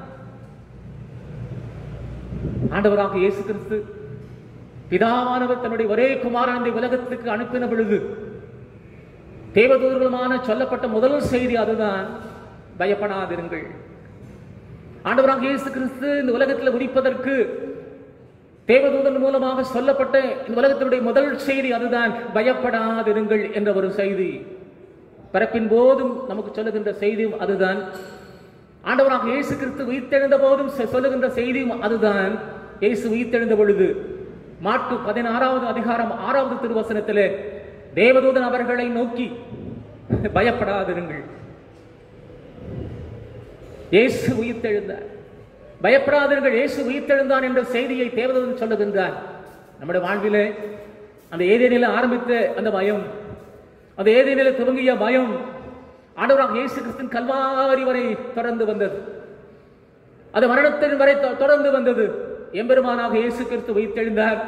S3: ஆண்டவராக இயேசு கிறிஸ்து பிதாவானவர் தன்னுடைய ஒரே குமாரன் இந்த உலகத்துக்கு அனுப்பின பொழுது தேவதூர்களுமான சொல்லப்பட்ட முதல் செய்தி அதுதான் பயப்படாதிருங்கள் ஆண்டவராக இயேசு கிறிஸ்து இந்த உலகத்தில் உதிப்பதற்கு தேவதூதன் மூலமாக சொல்லப்பட்ட இந்த உலகத்தினுடைய முதல் செய்தி அதுதான் பயப்படாதிருங்கள் என்ற ஒரு செய்தி பிறப்பின் போதும் நமக்கு சொல்லுகின்ற செய்தியும் அதுதான் ஆண்டவராக இயேசு கிறிஸ்து உயிர்த்தெழுந்த போதும் சொ- சொல்லுகின்ற செய்தியும் அதுதான் இயேசு உயிர்த்தெழுந்த பொழுது மாட்டு பதினாறாவது அதிகாரம் ஆறாவது திருவசனத்திலே தேவதூதன் அவர்களை நோக்கி பயப்படாதிருங்கள் இயேசு உயிர்த்தெழுந்தார் பயப்படாதீர்கள் இயேசு உயிர்த்தெழுந்தான் என்ற செய்தியை தேவதூதன் சொல்லுகின்றார் நம்முடைய வாழ்விலே அந்த ஏதேனில ஆரம்பித்த அந்த பயம் அந்த ஏதேனில துவங்கிய பயம் ஆண்டவராக இயேசு கிறிஸ்தின் கல்வாரி வரை தொடர்ந்து வந்தது அது மரணத்தின் வரை தொ- தொடர்ந்து வந்தது எம்பெருமானாக இயேசு கிறிஸ்து உயிர்த்தெழுந்தார்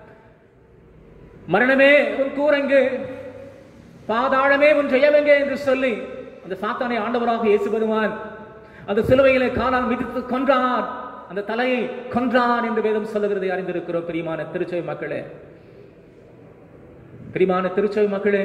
S3: மரணமே உன் கூரங்கு பாதாளமே உன் ஜெயமெங்கே என்று சொல்லி அந்த சாத்தானை ஆண்டவராக இயேசு பெருமான் அந்த சிலுவையிலே காலால் மிதித்து கொன்றான் அந்த தலையை கொன்றான் என்று வேதம் சொல்லுகிறதை அறிந்திருக்கிறோம் பிரியமான திருச்செவி மக்களே பிரியமான திருச்செவி மக்களே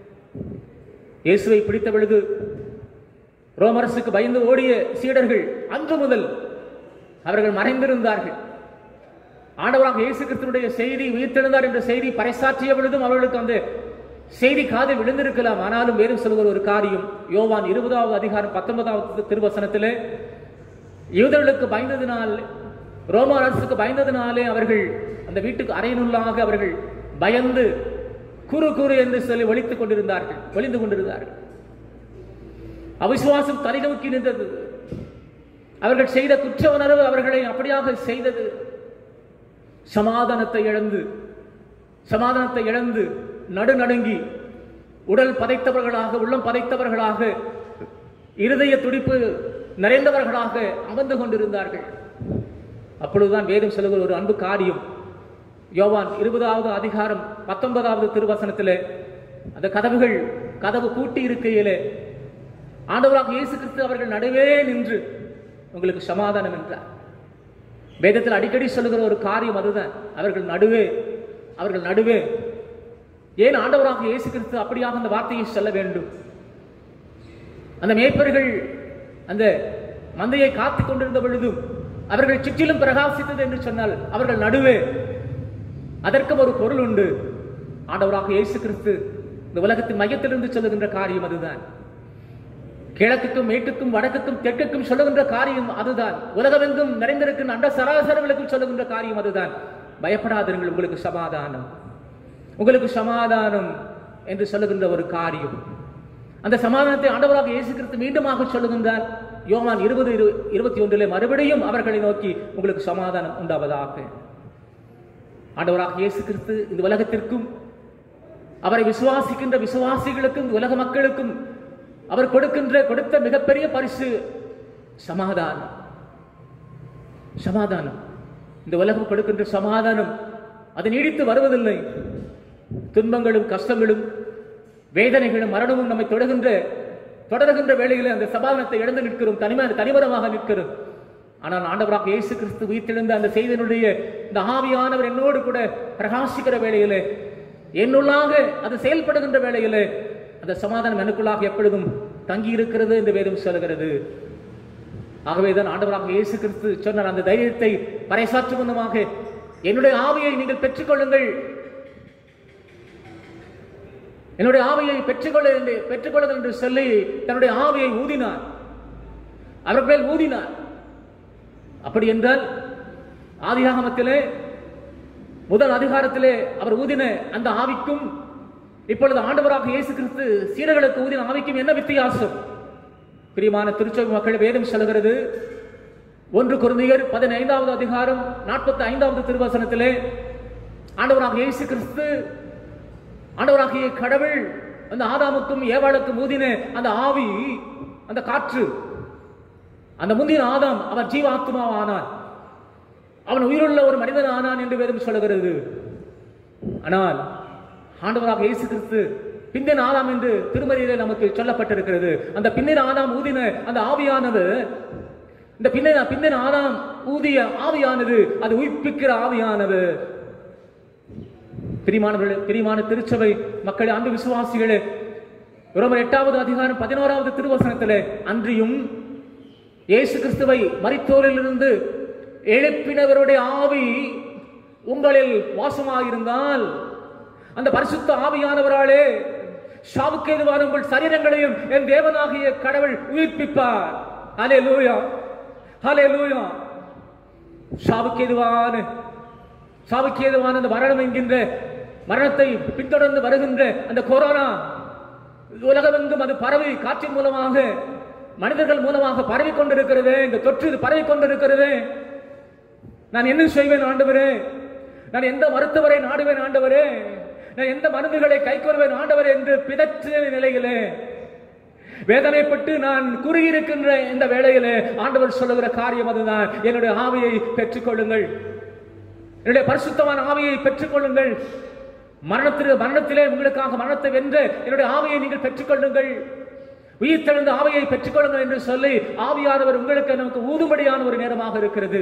S3: இயேசுவை பிடித்த பொழுது ரோமரசுக்கு பயந்து ஓடிய சீடர்கள் அன்று முதல் அவர்கள் மறைந்திருந்தார்கள் ஆண்டவராக இயேசு கிறிஸ்துனுடைய செய்தி உயிர்த்தெழுந்தார் என்ற செய்தி பறைசாற்றிய பொழுதும் அவர்களுக்கு அந்த செய்தி காதில் விழுந்திருக்கலாம் ஆனாலும் வேறு சொல்லுகிற ஒரு காரியம் யோவான் இருபதாவது அதிகாரம் பத்தொன்பதாவது திருவசனத்திலே யூதர்களுக்கு பயந்ததினால் ரோம அரசுக்கு பயந்ததினாலே அவர்கள் அந்த வீட்டுக்கு அறையினுள்ளாக அவர்கள் பயந்து குறு குறு என்று சொல்லி ஒழித்துக் கொண்டிருந்தார்கள் ஒளிந்து கொண்டிருந்தார்கள் அவிசுவாசம் தலைநோக்கி நின்றது அவர்கள் செய்த குற்ற உணர்வு அவர்களை அப்படியாக செய்தது சமாதானத்தை இழந்து சமாதானத்தை இழந்து நடுநடுங்கி உடல் பதைத்தவர்களாக உள்ளம் பதைத்தவர்களாக இருதய துடிப்பு நிறைந்தவர்களாக அமர்ந்து கொண்டிருந்தார்கள் அப்பொழுதுதான் வேதம் சொல்லுகிற ஒரு அன்பு காரியம் யோவான் இருபதாவது அதிகாரம் பத்தொன்பதாவது திருவசனத்திலே அந்த கதவுகள் கதவு பூட்டி இருக்கையிலே ஆண்டவராக இயேசு கிறிஸ்து அவர்கள் நடுவே நின்று உங்களுக்கு சமாதானம் என்றார் வேதத்தில் அடிக்கடி சொல்லுகிற ஒரு காரியம் அதுதான் அவர்கள் நடுவே அவர்கள் நடுவே ஏன் ஆண்டவராக இயேசு கிறிஸ்து அப்படியாக அந்த வார்த்தையை சொல்ல வேண்டும் அந்த மேய்ப்பர்கள் அந்த மந்தையை காத்துக் கொண்டிருந்த பொழுதும் அவர்கள் சுற்றிலும் பிரகாசித்தது என்று சொன்னால் அவர்கள் நடுவே அதற்கும் ஒரு பொருள் உண்டு ஆண்டவராக இயேசு கிறிஸ்து இந்த உலகத்தின் மையத்திலிருந்து சொல்லுகின்ற காரியம் அதுதான் கிழக்குக்கும் மேட்டுக்கும் வடக்குக்கும் தெற்குக்கும் சொல்லுகின்ற காரியம் அதுதான் உலகமெங்கும் நிறைந்திருக்கின்ற அண்ட சராசரங்களுக்கும் சொல்லுகின்ற காரியம் அதுதான் பயப்படாதிருங்கள் உங்களுக்கு சமாதானம் உங்களுக்கு சமாதானம் என்று சொல்லுகின்ற ஒரு காரியம் அந்த சமாதானத்தை ஆண்டவராக இயேசு கிறிஸ்து மீண்டுமாக சொல்லுகின்றார் யோவான் இருபது இரு இருபத்தி ஒன்றிலே மறுபடியும் அவர்களை நோக்கி உங்களுக்கு சமாதானம் உண்டாவதாக ஆண்டவராக இயேசு கிறிஸ்து இந்த உலகத்திற்கும் அவரை விசுவாசிக்கின்ற விசுவாசிகளுக்கும் இந்த உலக மக்களுக்கும் அவர் கொடுக்கின்ற கொடுத்த மிகப்பெரிய பரிசு சமாதானம் சமாதானம் இந்த உலகம் கொடுக்கின்ற சமாதானம் அது நீடித்து வருவதில்லை துன்பங்களும் கஷ்டங்களும் வேதனைகளும் மரணமும் நம்மை தொடுகின்ற தொடர்கின்ற வேளையில் அந்த சமாதானத்தை இழந்து நிற்கிறோம் தனிம தனிமரமாக நிற்கிறோம் ஆனால் ஆண்டவராக இயேசு கிறிஸ்து உயிர்த்தெழுந்த அந்த செய்தியினுடைய இந்த ஆவியானவர் என்னோடு கூட பிரகாசிக்கிற வேளையிலே என்னுள்ளாக அது செயல்படுகின்ற வேளையிலே அந்த சமாதானம் எனக்குள்ளாக எப்பொழுதும் தங்கி இருக்கிறது என்று வேதம் சொல்கிறது ஆகவேதான் ஆண்டவராக இயேசு கிறிஸ்து சொன்னார் அந்த தைரியத்தை பறைசாற்றும் விதமாக என்னுடைய ஆவியை நீங்கள் பெற்றுக்கொள்ளுங்கள் என்னுடைய ஆவியை பெற்றுக்கொள்ள என்று பெற்றுக்கொள்ளுங்கள் என்று சொல்லி தன்னுடைய ஆவியை ஊதினார் அவர் மேல் ஊதினார் அப்படி என்றால் ஆதியாகமத்திலே முதல் அதிகாரத்திலே அவர் ஊதின அந்த ஆவிக்கும் இப்பொழுது ஆண்டவராக இயேசு கிறிஸ்து சீடர்களுக்கு ஊதின ஆவிக்கும் என்ன வித்தியாசம் பிரியமான திருச்சபை மக்கள் வேதம் சொல்கிறது ஒன்று குருந்தியர் பதினைந்தாவது அதிகாரம் நாற்பத்தி ஐந்தாவது திருவசனத்திலே ஆண்டவராக இயேசு கிறிஸ்து ஆண்டவராகிய கடவுள் அந்த ஆதாமுக்கும் ஏவாளுக்கும் ஊதின அந்த ஆவி அந்த காற்று அந்த முந்தின ஆதாம் அவர் ஜீவாத்மாவானான் அவன் உயிருள்ள ஒரு மனிதன் ஆனான் என்று வேதம் சொல்லுகிறது ஆனால் ஆண்டவராக இயேசு கிறிஸ்து பிந்தின ஆதாம் என்று திருமறையிலே நமக்கு சொல்லப்பட்டிருக்கிறது அந்த பிந்தின ஆதாம் ஊதின அந்த ஆவியானது இந்த பிந்தின பிந்தின ஆதாம் ஊதிய ஆவியானது அது உயிர்ப்பிக்கிற ஆவியானது பிரிமானவர்களே பிரிமான திருச்சபை மக்களே அன்பு விசுவாசிகளே ரோமர் எட்டாவது அதிகாரம் பதினோராவது திருவசனத்திலே அன்றியும் இயேசு கிறிஸ்துவை மரித்தோரிலிருந்து எழுப்பினவருடைய ஆவி உங்களில் வாசமாயிருந்தால் அந்த பரிசுத்த ஆவியானவராலே ஷாவுக்கு எதுவான உங்கள் சரீரங்களையும் என் தேவனாகிய கடவுள் உயிர்ப்பிப்பார் ஹலே லூயா ஹலே லூயா ஷாவுக்கு எதுவான சாவுக்கு ஏதுவான அந்த மரணம் என்கின்ற மரணத்தை பின்தொடர்ந்து வருகின்ற அந்த கொரோனா உலகமெங்கும் அது பரவி காற்றின் மூலமாக மனிதர்கள் மூலமாக பரவி கொண்டிருக்கிறது இந்த தொற்று இது பரவி கொண்டிருக்கிறது நான் என்ன செய்வேன் ஆண்டவரே நான் எந்த மருத்துவரை நாடுவேன் ஆண்டவரே நான் எந்த மருந்துகளை கைக்கொள்வேன் ஆண்டவர் என்று பிதற்ற நிலையிலே வேதனைப்பட்டு நான் குறுகியிருக்கின்ற இந்த வேளையிலே ஆண்டவர் சொல்லுகிற காரியம் அதுதான் என்னுடைய ஆவியை பெற்றுக்கொள்ளுங்கள் என்னுடைய பரிசுத்தமான ஆவியை பெற்றுக்கொள்ளுங்கள் மரணத்திற்கு மரணத்திலே உங்களுக்காக மரணத்தை வென்று என்னுடைய ஆவியை நீங்கள் பெற்றுக்கொள்ளுங்கள் உயிர் தெழுந்த ஆவியை பெற்றுக்கொள்ளுங்கள் என்று சொல்லி ஆவியானவர் உங்களுக்கு நமக்கு ஊதுபடியான ஒரு நேரமாக இருக்கிறது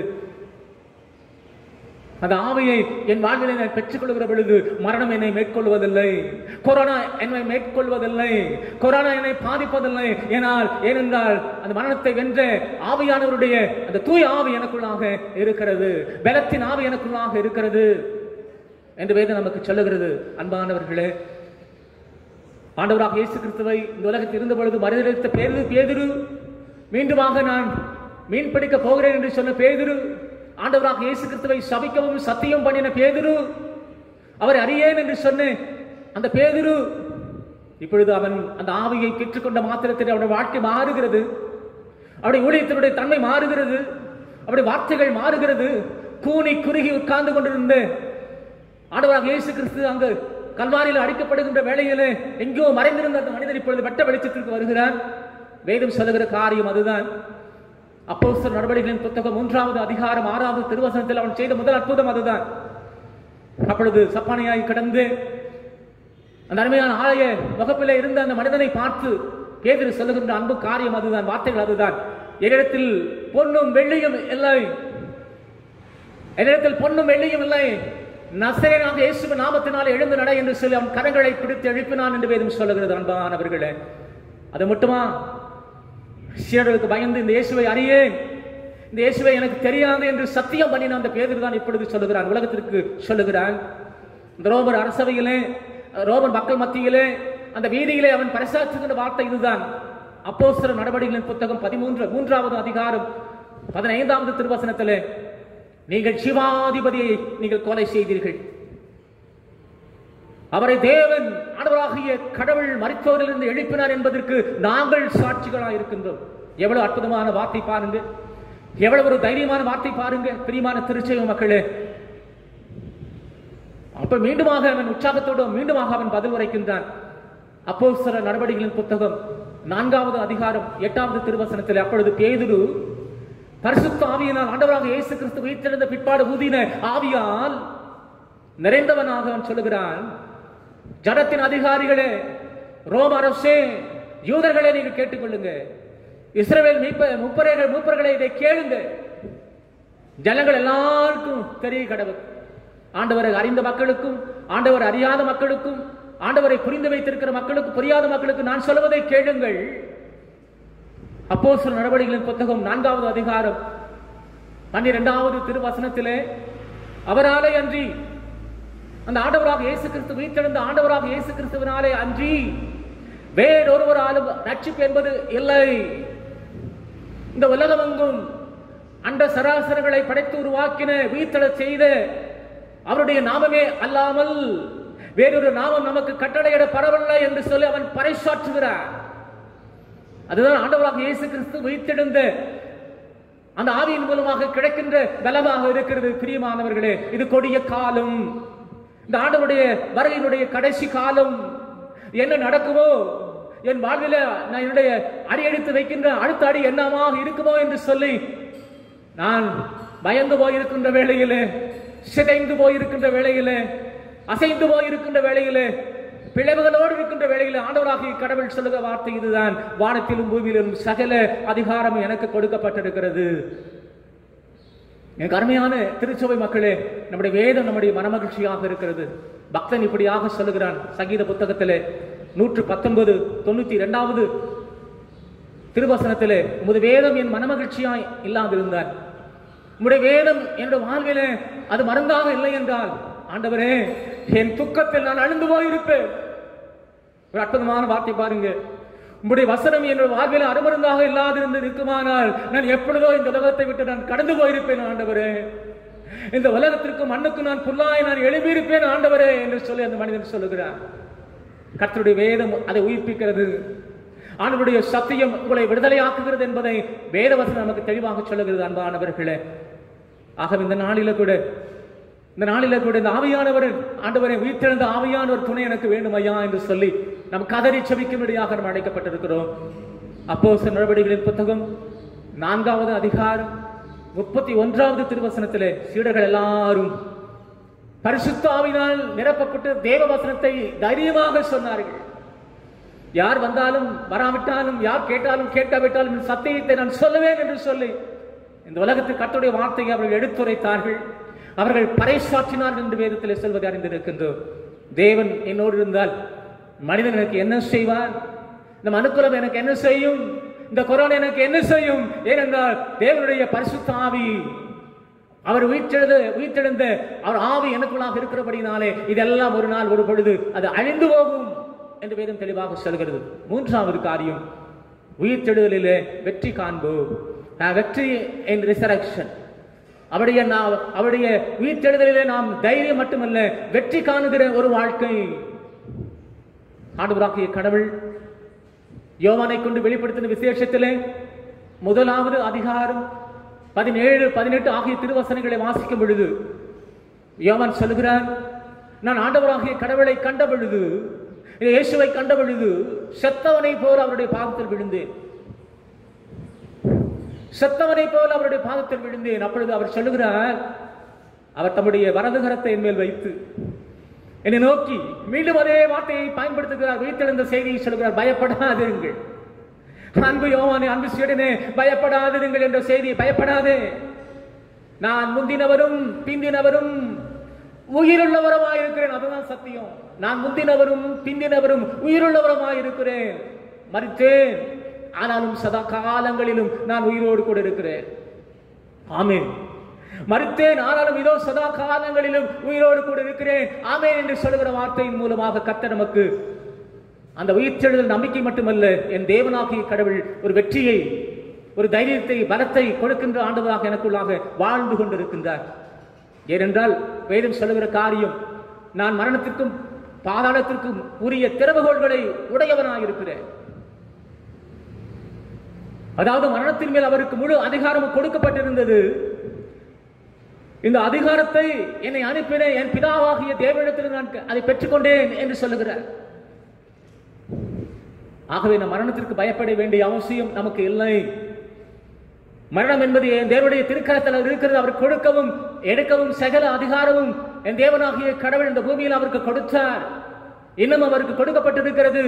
S3: அந்த ஆவியை என் வாழ்வில் நான் பெற்றுக்கொள்கிற பொழுது மரணம் என்னை மேற்கொள்வதில்லை கொரோனா என்னை மேற்கொள்வதில்லை கொரோனா என்னை பாதிப்பதில்லை ஏனால் ஏனென்றால் அந்த மரணத்தை வென்ற ஆவியானவருடைய அந்த தூய ஆவி எனக்குள்ளாக இருக்கிறது பலத்தின் ஆவி எனக்குள்ளாக இருக்கிறது என்று வேதம் நமக்கு சொல்லுகிறது அன்பானவர்களே ஆண்டவராக இயேசு கிறிஸ்துவை இந்த உலகத்தில் இருந்த பொழுது மறுதளித்த பேரு பேதுரு மீண்டுமாக நான் மீன் பிடிக்க போகிறேன் என்று சொன்ன பேதுரு ஆண்டவராக இயேசு கிறிஸ்துவை சபிக்கவும் சத்தியம் பண்ணின பேதுரு அவர் அறியேன் என்று சொன்ன அந்த பேதுரு இப்பொழுது அவன் அந்த ஆவியை பெற்றுக்கொண்ட மாத்திரத்தில் அவனுடைய வாழ்க்கை மாறுகிறது அவருடைய ஊழியத்தினுடைய தன்மை மாறுகிறது அவருடைய வார்த்தைகள் மாறுகிறது கூனி குறுகி உட்கார்ந்து கொண்டிருந்த ஆண்டவராக இயேசு கிறிஸ்து அங்கு கல்வாரியில் அடிக்கப்படுகின்ற வேளையிலே எங்கோ மறைந்திருந்த அந்த மனிதன் இப்பொழுது வெட்ட வெளிச்சத்திற்கு வருகிறான் வேதம் சொல்லுகிற காரியம் அதுதான் அப்போஸ்தலர் நடவடிக்கைகளின் புத்தகம் மூன்றாவது அதிகாரம் ஆறாவது திருவசனத்தில் அவன் செய்த முதல் அற்புதம் அதுதான் அப்பொழுது சப்பானியாய் கிடந்து அந்த அருமையான ஆலய வகுப்பிலே இருந்த அந்த மனிதனை பார்த்து பேதிரு சொல்லுகின்ற அன்பு காரியம் அதுதான் வார்த்தைகள் அதுதான் என்னிடத்தில் பொன்னும் வெள்ளியும் இல்லை என்னிடத்தில் பொன்னும் வெள்ளியும் இல்லை நசரேனாக இயேசுவின் நாமத்தினால் எழுந்து நட என்று சொல்லி அவன் கரங்களை பிடித்து எழுப்பினான் என்று வேதம் சொல்லுகிறது அன்பானவர்களே அது மட்டுமா சீடர்களுக்கு பயந்து இந்த இயேசுவை அறியேன் இந்த இயேசுவை எனக்கு தெரியாது என்று சத்தியம் பண்ணின அந்த பேதர் தான் இப்பொழுது சொல்லுகிறான் உலகத்திற்கு சொல்லுகிறான் இந்த ரோமர் அரசவையிலே ரோமன் மக்கள் மத்தியிலே அந்த வீதியிலே அவன் பரிசாற்றுகின்ற வார்த்தை இதுதான் அப்போஸ்தலர் நடவடிக்கைகளின் புத்தகம் பதிமூன்று மூன்றாவது அதிகாரம் பதினைந்தாவது திருவசனத்திலே நீங்கள் சிவாதிபதியை நீங்கள் கொலை செய்தீர்கள் அவரை தேவன் ஆண்டவராகிய கடவுள் மருத்துவரிலிருந்து எழுப்பினார் என்பதற்கு நாங்கள் சாட்சிகளாக இருக்கின்றோம் எவ்வளவு அற்புதமான வார்த்தை பாருங்க எவ்வளவு ஒரு தைரியமான வார்த்தை பாருங்க பிரியமான திருச்செய்வ மக்களே அப்ப மீண்டுமாக அவன் உற்சாகத்தோடு மீண்டுமாக அவன் பதில் உரைக்கின்றான் அப்போ சில நடவடிக்கைகளின் புத்தகம் நான்காவது அதிகாரம் எட்டாவது திருவசனத்தில் அப்பொழுது பேதுரு பரிசுத்த ஆவியினால் ஆண்டவராக இயேசு கிறிஸ்து உயிர்த்தெழுந்த பிற்பாடு ஊதின ஆவியால் நிறைந்தவனாக அவன் சொல்லுகிறான் ஜடத்தின் அதிகாரிகளே ரோம அரசே யூதர்களே நீங்க கேட்டுக்கொள்ளுங்க இஸ்ரவேல் மீட்ப முப்பரைகள் மூப்பர்களை இதை கேளுங்க ஜனங்கள் எல்லாருக்கும் தெரிய கடவுள் ஆண்டவரை அறிந்த மக்களுக்கும் ஆண்டவர் அறியாத மக்களுக்கும் ஆண்டவரை புரிந்து வைத்திருக்கிற மக்களுக்கு புரியாத மக்களுக்கு நான் சொல்வதை கேளுங்கள் அப்போஸ்தலர் நடவடிக்கைகளின் புத்தகம் நான்காவது அதிகாரம் பன்னிரெண்டாவது திருவசனத்திலே அவராலே அன்றி அந்த ஆண்டவராக இயேசு கிறிஸ்து வீட்டெழுந்த ஆண்டவராக இயேசு கிறிஸ்துவினாலே அன்றி வேறொருவராலும் ரட்சிப்பு என்பது இல்லை இந்த உலகமெங்கும் அண்ட சராசரங்களை படைத்து உருவாக்கின வீத்தளச் செய்த அவருடைய நாமமே அல்லாமல் வேறொரு நாமம் நமக்கு கட்டளையிட பரவல்லை என்று சொல்லி அவன் பறைசாற்றுகிறார் அதுதான் ஆண்டவராக இயேசு கிறிஸ்து வைத்தெழுந்த அந்த ஆவியின் மூலமாக கிடைக்கின்ற பலமாக இருக்கிறது பிரியமானவர்களே இது கொடிய காலம் இந்த ஆண்டவருடைய வருகையினுடைய கடைசி காலம் என்ன நடக்குமோ என் வாழ்வில நான் என்னுடைய அடியெடுத்து வைக்கின்ற அடுத்த அடி என்னமாக இருக்குமோ என்று சொல்லி நான் பயந்து போயிருக்கின்ற வேளையிலே சிதைந்து போயிருக்கின்ற வேளையிலே அசைந்து போயிருக்கின்ற வேளையிலே பிளவுகளோடு இருக்கின்ற வேளையிலே ஆண்டவராகிய கடவுள் சொல்லுகிற வார்த்தை இதுதான் வானத்திலும் பூமியிலும் சகல அதிகாரம் எனக்கு கொடுக்கப்பட்டிருக்கிறது எனக்கு அருமையான திருச்சபை மக்களே நம்முடைய வேதம் நம்முடைய மனமகிழ்ச்சியாக இருக்கிறது பக்தன் இப்படியாக சொல்லுகிறான் சங்கீத புத்தகத்திலே நூற்று பத்தொன்பது தொண்ணூத்தி இரண்டாவது திருவசனத்திலே உமது வேதம் என் மனமகிழ்ச்சியாய் இல்லாதிருந்தார் உம்முடைய வேதம் என்னுடைய வாழ்விலே அது மருந்தாக இல்லை என்றால் ஆண்டவரே என் துக்கத்தில் நான் அழுந்து போயிருப்பேன் ஒரு அற்புதமான வார்த்தை பாருங்க உம்முடைய வசனம் என்னுடைய வாழ்வில் அருமருந்தாக இல்லாதிருந்து இருக்குமானால் நான் எப்பொழுதோ இந்த உலகத்தை விட்டு நான் கடந்து போயிருப்பேன் ஆண்டவரே இந்த உலகத்திற்கு மண்ணுக்கு நான் புல்லாய் நான் எழுப்பியிருப்பேன் ஆண்டவரே என்று சொல்லி அந்த மனிதன் சொல்லுகிறார் கர்த்தருடைய வேதம் அதை உயிர்ப்பிக்கிறது ஆண்டவருடைய சத்தியம் உங்களை விடுதலையாக்குகிறது என்பதை வேதவசனம் நமக்கு தெளிவாக சொல்லுகிறது அன்பானவர்களே ஆகவே இந்த நாளில கூட இந்த நாளில கூட இந்த ஆவியானவர் ஆண்டவரை உயிர்த்தெழுந்த ஆவியானவர் துணை எனக்கு வேண்டும் ஐயா என்று சொல்லி நம் கதறி செபிக்கும்படியாக நாம் அழைக்கப்பட்டிருக்கிறோம் அப்போ நடவடிக்கைகளின் புத்தகம் நான்காவது அதிகாரம் முப்பத்தி ஒன்றாவது திருவசனத்திலே சீடர்கள் எல்லாரும் பரிசுத்த ஆவினால் நிரப்பப்பட்டு தேவ வசனத்தை தைரியமாக சொன்னார்கள் யார் வந்தாலும் வராவிட்டாலும் யார் கேட்டாலும் கேட்காவிட்டாலும் இந்த சத்தியத்தை நான் சொல்லுவேன் என்று சொல்லி இந்த உலகத்துக்கு கர்த்தருடைய வார்த்தையை அவர்கள் எடுத்துரைத்தார்கள் அவர்கள் பறைசாற்றினார்கள் என்று வேதத்தில் செல்வதை அறிந்திருக்கின்றோம் தேவன் என்னோடு இருந்தால் மனிதன் எனக்கு என்ன செய்வான் இந்த மனுக்குலம் எனக்கு என்ன செய்யும் இந்த கொரோனா எனக்கு என்ன செய்யும் ஏனென்றால் தேவனுடைய பரிசுத்த ஆவி அவர் உயிர்த்தெழுத உயிர்த்தெழுந்த அவர் ஆவி எனக்குள்ளாக இருக்கிறபடினாலே இதெல்லாம் ஒரு நாள் ஒரு பொழுது அது அழிந்து போகும் என்று வேதம் தெளிவாக சொல்கிறது மூன்றாவது காரியம் உயிர்த்தெழுதலிலே வெற்றி காண்போம் ஆஹ், வெற்றி என் ரிசரக்ஷன் அவருடைய நாம் அவருடைய உயிர்த்தெழுதலிலே நாம் தைரியம் மட்டுமல்ல வெற்றி காணுகிற ஒரு வாழ்க்கை ஆண்டவராகிய கடவுள் யோவானை கொண்டு வெளிப்படுத்தின விசேஷத்திலே முதலாவது அதிகாரம் பதினேழு பதினெட்டு ஆகிய திருவசனங்களை வாசிக்கும் பொழுது யோவான் சொல்லுகிறான் நான் ஆண்டவராகிய கடவுளை கண்ட பொழுது இயேசுவை கண்ட பொழுது செத்தவனை போல் அவருடைய பாதத்தில் விழுந்தேன் செத்தவனை போல் அவருடைய பாதத்தில் விழுந்தேன் அப்பொழுது அவர் சொல்லுகிறார் அவர் தம்முடைய வரதுகரத்தை என் மேல் வைத்து என்னை நோக்கி மீண்டும் அதே வார்த்தையை பயன்படுத்துகிறார் வைத்திருந்த செய்தியை சொல்கிறார் பயப்படாதிருங்கள் அன்பு யோவானே அன்பு சீடனே பயப்படாதிருங்கள் என்ற செய்தி பயப்படாதே நான் முந்தினவரும் பிந்தினவரும் உயிருள்ளவருமாய் இருக்கிறேன் அதுதான் சத்தியம் நான் முந்தினவரும் பிந்தினவரும் உயிருள்ளவருமாய் இருக்கிறேன் மறித்தேன் ஆனாலும் சதா காலங்களிலும் நான் உயிரோடு கூட இருக்கிறேன் ஆமென் மறுத்தேன் ஆனாலும் இதோ சதா காலங்களிலும் உயிரோடு கூட இருக்கிறேன் ஆமென் என்று சொல்லுகிற வார்த்தையின் மூலமாக கத்த நமக்கு அந்த உயிர்த்தெழுதல் நம்பிக்கை மட்டுமல்ல என் தேவனாகிய கடவுள் ஒரு வெற்றியை ஒரு தைரியத்தை பலத்தை கொடுக்கின்ற ஆண்டவராக எனக்குள்ளாக வாழ்ந்து கொண்டிருக்கின்றார் ஏனென்றால் வேதம் சொல்லுகிற காரியம் நான் மரணத்திற்கும் பாதாளத்திற்கும் உரிய திறவுகோள்களை உடையவனாக இருக்கிறேன் அதாவது மரணத்தின் மேல் அவருக்கு முழு அதிகாரமும் கொடுக்கப்பட்டிருந்தது இந்த அதிகாரத்தை என்னை அனுப்பின என் பிதாவாகிய தேவனிடத்தில் நான் அதை பெற்றுக்கொண்டேன் என்று சொல்லுகிறார் ஆகவே நம் மரணத்திற்கு பயப்பட வேண்டிய அவசியம் நமக்கு இல்லை மரணம் என்பது என் தேவனுடைய திருக்கரத்தில் இருக்கிறது அவர் கொடுக்கவும் எடுக்கவும் சகல அதிகாரமும் என் தேவனாகிய கடவுள் இந்த பூமியில் அவருக்கு கொடுத்தார் இன்னும் அவருக்கு கொடுக்கப்பட்டிருக்கிறது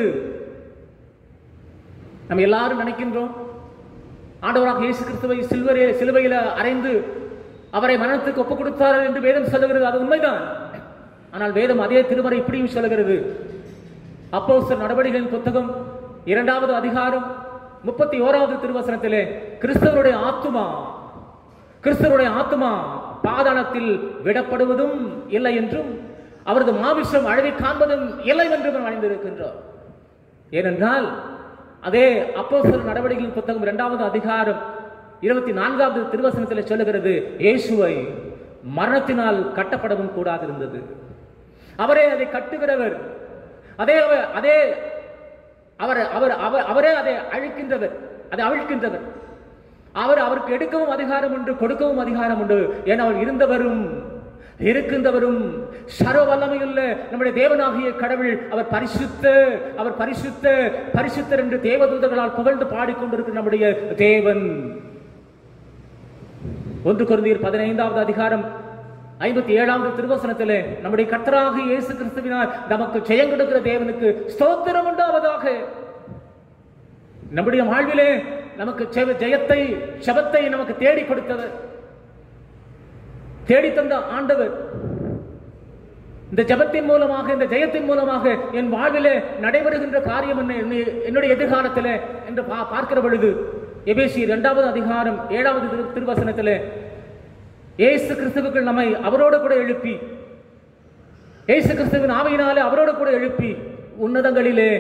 S3: நம்ம எல்லாரும் நினைக்கின்றோம் ஆண்டவராக இயேசு கிறிஸ்துவை சில்வரே சிலுவையில அறைந்து அவரை மரணத்துக்கு ஒப்புக் கொடுத்தார் என்று வேதம் சொல்லுகிறது அது உண்மைதான் ஆனால் வேதம் அதே திருமறை இப்படியும் சொல்லுகிறது அப்போஸ்தலர் நடவடிக்கைகளின் புத்தகம் இரண்டாவது அதிகாரம் முப்பத்தி ஓராவது திருவசனத்திலே கிறிஸ்தவருடைய ஆத்துமா கிறிஸ்தவருடைய ஆத்துமா பாதாளத்தில் விடப்படுவதும் இல்லை என்றும் அவரது மாமிசம் அழகை காண்பதும் இல்லை என்றும் நாம் அறிந்திருக்கின்றோம் ஏனென்றால் அதே அப்போஸ்தலர் நடவடிக்கையின் புத்தகம் இரண்டாவது அதிகாரம் இருபத்தி நான்காவது திருவசனத்தில் சொல்லுகிறது இயேசுவை மரணத்தினால் கட்டப்படவும் கூடாது இருந்தது அவரே அதை கட்டுகிறவர் அதே அவர் அதே அவர் அவர் அவர் அவரே அதை அழிக்கின்றவர் அதை அவிழ்க்கின்றவர் அவர் அவருக்கு எடுக்கவும் அதிகாரம் உண்டு கொடுக்கவும் அதிகாரம் உண்டு ஏன் அவர் இருந்தவரும் இருக்கின்றவரும் சர்வ வல்லமையுள்ள நம்முடைய தேவனாகிய கடவுள் அவர் பரிசுத்த அவர் பரிசுத்த பரிசுத்தர் என்று தேவதூதர்களால் புகழ்ந்து பாடிக்கொண்டிருக்கிற நம்முடைய தேவன் ஒன்று குருந்தீர் பதினைந்தாவது அதிகாரம் ஐம்பத்தி ஏழாவது திருவசனத்திலே நம்முடைய கர்த்தராக இயேசு கிறிஸ்துவினால் நமக்கு ஜெயம் கொடுக்கிற தேவனுக்கு ஸ்தோத்திரம் உண்டாவதாக நம்முடைய வாழ்விலே நமக்கு செவ- ஜெயத்தை செபத்தை நமக்கு தேடி கொடுத்தவர் தேடி தந்த ஆண்டவர் இந்த ஜெபத்தின் மூலமாக இந்த ஜெயத்தின் மூலமாக என் வாழ்விலே நடைபெறுகின்ற காரியம் என்ன என்னை- என்னுடைய எதிர்காலத்திலே என்று பா- பார்க்கிற பொழுது எபேசி இரண்டாவது அதிகாரம் ஏழாவது திரு- திருவசனத்திலே இயேசு கிறிஸ்துவுக்குள் நம்மை அவரோடு கூட எழுப்பி இயேசு கிறிஸ்துவின் ஆவியினாலே அவரோடு கூட எழுப்பி உன்னதங்களிலே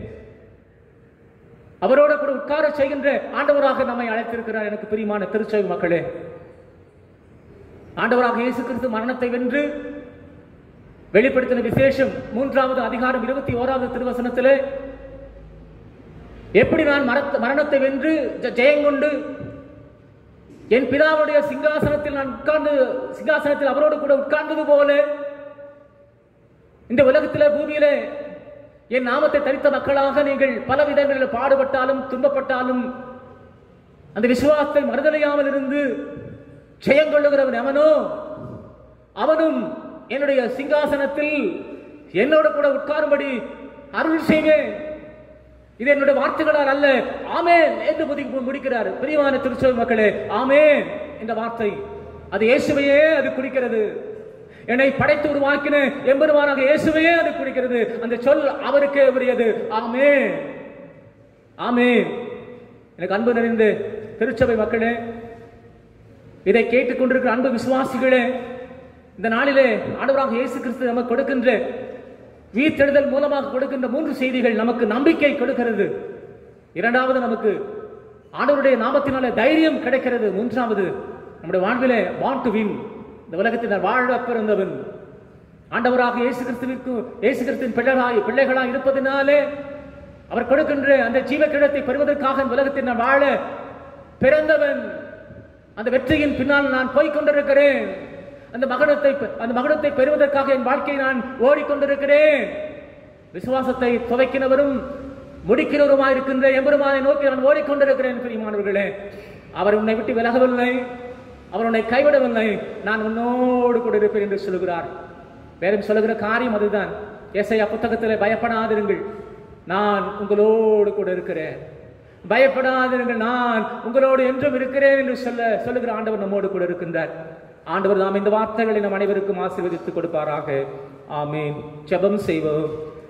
S3: அவரோடு கூட உட்கார செய்கின்ற ஆண்டவராக நம்மை அழைத்திருக்கிறார் எனக்கு பிரியமான திருச்செவி மக்களே ஆண்டவராக இயேசு கிறிஸ்து மரணத்தை வென்று வெளிப்படுத்தின விசேஷம் மூன்றாவது அதிகாரம் இருபத்தி ஓராவது திருவசனத்திலே எப்படி நான் மரத்த- மரணத்தை வென்று ஜ- ஜெயங்கொண்டு என் பிதாவுடைய சிங்காசனத்தில் நான் உட்கார்ந்து சிங்காசனத்தில் அவரோடு கூட உட்கார்ந்தது போல இந்த உலகத்திலே பூமியிலே என் நாமத்தை தரித்த மக்களாக நீங்கள் பல விதங்களில் பாடுபட்டாலும் துன்பப்பட்டாலும் அந்த விசுவாசத்தை மறுதலையாமல் இருந்து ஜெயங்கொள்ளுகிறவன் எவனோ அவனும் என்னுடைய சிங்காசனத்தில் என்னோட கூட உட்காரும்படி அருள் செய்வேன் இது என்னுடைய வார்த்தைகளால் அல்ல ஆமென் என்று முதி- முடிக்கிறார் பிரியமான திருச்செவி மக்களே ஆமென் என்ற வார்த்தை அது இயேசுவையே அது குறிக்கிறது என்னை படைத்து உருவாக்கின எம்பெருமானாக இயேசுவையே அது குறிக்கிறது அந்த சொல் அவருக்கே உரியது ஆமென் ஆமென் எனக்கு அன்பு நிறைந்த திருச்சபை மக்களே இதை கேட்டுக்கொண்டிருக்கிற அன்பு விசுவாசிகளே இந்த நாளிலே ஆண்டவராக இயேசு கிறிஸ்து நமக்கு கொடுக்கின்ற உயிர்த்தெழுதல் மூலமாக கொடுக்கின்ற மூன்று செய்திகள் நமக்கு நம்பிக்கை கொடுக்கிறது இரண்டாவது நமக்கு ஆண்டவருடைய நாமத்தினாலே தைரியம் கிடைக்கிறது மூன்றாவது நம்முடைய வாழ்விலே வாண்ட் டு வின் இந்த உலகத்தில் நான் வாழ பிறந்தவன் ஆண்டவராக இயேசு கிறிஸ்துவிற்கு இயேசு கிறிஸ்துவின் பிள்ளைகளாய் பிள்ளைகளாய் இருப்பதினாலே அவர் கொடுக்கின்ற அந்த ஜீவ கிடத்தை பெறுவதற்காக இந்த உலகத்தில் நான் வாழ பிறந்தவன் அந்த வெற்றியின் பின்னால் நான் போய்க் கொண்டிருக்கிறேன் அந்த மகனத்தை அந்த மகனத்தை பெறுவதற்காக என் வாழ்க்கையை நான் ஓடிக்கொண்டிருக்கிறேன் விசுவாசத்தை துவைக்கினவரும் முடிக்கிறவருமாய் இருக்கின்ற எம்பெருமானை நோக்கி நான் ஓடிக்கொண்டிருக்கிறேன் பிரியமானவர்களே அவர் உன்னை விட்டு விலகவில்லை அவர் உன்னை கைவிடவில்லை நான் உன்னோடு கூட இருப்பேன் என்று சொல்லுகிறார் வேறும் சொல்லுகிற காரியம் அதுதான் ஏசையா புத்தகத்தில் பயப்படாதிருங்கள் நான் உங்களோடு கூட இருக்கிறேன் பயப்படாதிருங்கள் நான் உங்களோடு என்றும் இருக்கிறேன் என்று சொல்ல சொல்லுகிற ஆண்டவர் நம்மோடு கூட இருக்கின்றார் ஆண்டவர் நாம் இந்த வார்த்தைகளை நம் அனைவருக்கும் ஆசீர்வதித்து கொடுப்பாராக ஆமீன் ஜெபம் செய்வோம்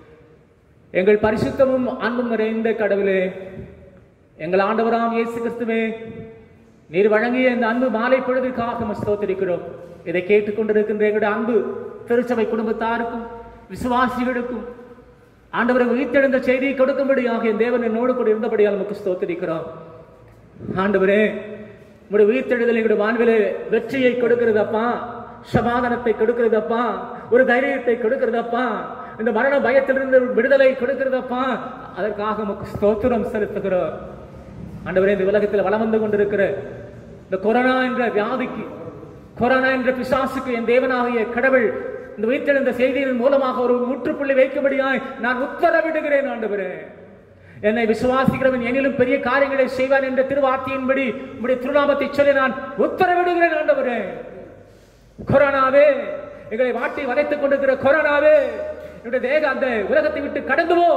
S3: எங்கள் பரிசுத்தமும் அன்பும் நிறைந்த கடவுளே எங்கள் ஆண்டவராம் இயேசு கிறிஸ்துவே நீர் வழங்கிய இந்த அன்பு மாலை பொழுதுக்காக உம்மை ஸ்தோத்திரிக்கிறோம் இதை கேட்டுக்கொண்டிருக்கின்ற எங்களுடைய அன்பு திருச்சபை குடும்பத்தாருக்கும் விசுவாசிகளுக்கும் ஆண்டவரை உயிர்த்தெழுந்த செய்தியை கொடுக்கும்படியாக என் தேவன் என்னோடு கூட இருந்தபடியால் நமக்கு ஸ்தோத்திரிக்கிறோம் ஆண்டவரே உங்களுடைய உயிர்த்தெழுதல் எங்களுடைய வாழ்விலே வெற்றியை கொடுக்கிறதப்பா சமாதானத்தை கொடுக்கிறதப்பா ஒரு தைரியத்தை கொடுக்கிறதப்பா இந்த மரண பயத்திலிருந்து விடுதலை கொடுக்கிறதப்பா அதற்காக உமக்கு ஸ்தோத்திரம் செலுத்துகிறோம் ஆண்டவரே இந்த உலகத்தில் வலம் வந்து கொண்டிருக்கிற இந்த கொரோனா என்ற வியாதிக்கு கொரோனா என்ற பிசாசுக்கு என் தேவனாகிய கடவுள் இந்த உயிர்த்தெழுந்த செய்தியின் மூலமாக ஒரு முற்றுப்புள்ளி வைக்கும்படியாய் நான் உத்தரவிடுகிறேன் ஆண்டவரே என்னை விசுவாசிக்கிறவன் என்னிலும் பெரிய காரியங்களை செய்வான் என்ற திருவார்த்தையின்படி உம்முடைய திருநாமத்தை சொல்லி நான் உத்தரவிடுகிறேன் ஆண்டவரே கொரோனாவே எங்களை வாட்டி வதைத்துக் கொண்டிருக்கிற கொரோனாவே என்னுடைய தேக அந்த உலகத்தை விட்டு கடந்து போ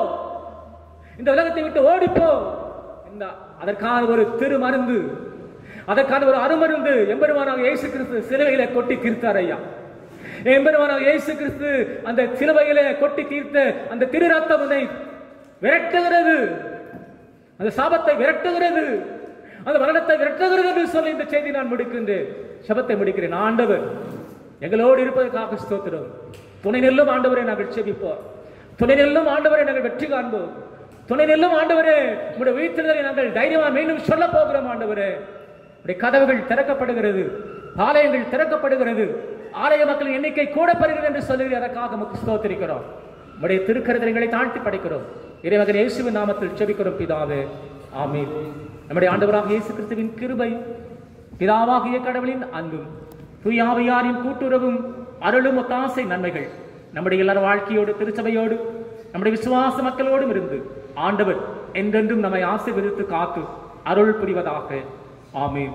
S3: இந்த உலகத்தை விட்டு ஓடிப்போ இந்த அதற்கான ஒரு திருமருந்து அதற்கான ஒரு அருமருந்து எம்பெருமானாக இயேசு கிறிஸ்து சிலுவையில கொட்டி தீர்த்தார் ஐயா எம்பெருமானாக இயேசு கிறிஸ்து அந்த சிலுவையில கொட்டி தீர்த்த அந்த திரு ரத்தம் உன்னை விரட்டுகிறது அந்த சாபத்தை விரட்டுகிறது அந்த மரணத்தை விரட்டுகிறது என்று சொல்லி இந்த செய்தி நான் முடிக்கின்றேன் சபத்தை முடிக்கிறேன் ஆண்டவர் எங்களோடு இருப்பதற்காக ஸ்தோத்திரம் துணை நெல்லும் ஆண்டவரை நாங்கள் செபிப்போம் துணை நெல்லும் ஆண்டவரை நாங்கள் வெற்றி காண்போம் துணை நெல்லும் ஆண்டவரே உடைய உயிர்த்தெழுதலை நாங்கள் தைரியமா மீண்டும் சொல்ல போகிறோம் ஆண்டவரே உடைய கதவுகள் திறக்கப்படுகிறது ஆலயங்கள் திறக்கப்படுகிறது ஆலய மக்களின் எண்ணிக்கை கூடப்படுகிறது என்று சொல்லுகிறேன் அதற்காக நமக்கு ஸ்தோத்திரிக்கிறோம் உடைய திருக்கருதங்களை தாழ்த்தி படைக்கிறோம் இறைமகன் இயேசுவின் நாமத்தில் செபிக்கிறோம் பிதாவே ஆமென் நம்முடைய ஆண்டவராக இயேசு கிறிஸ்துவின் கிருபை பிதாவாகிய கடவுளின் அன்பும் தூயாவையாரின் கூட்டுறவும் அருளும் ஒத்தாசை நன்மைகள் நம்முடைய எல்லார் வாழ்க்கையோடு திருச்சபையோடு நம்முடைய விசுவாச மக்களோடும் இருந்து ஆண்டவர் என்றென்றும் நம்மை ஆசீர்வதித்து காத்து அருள் புரிவதாக ஆமென்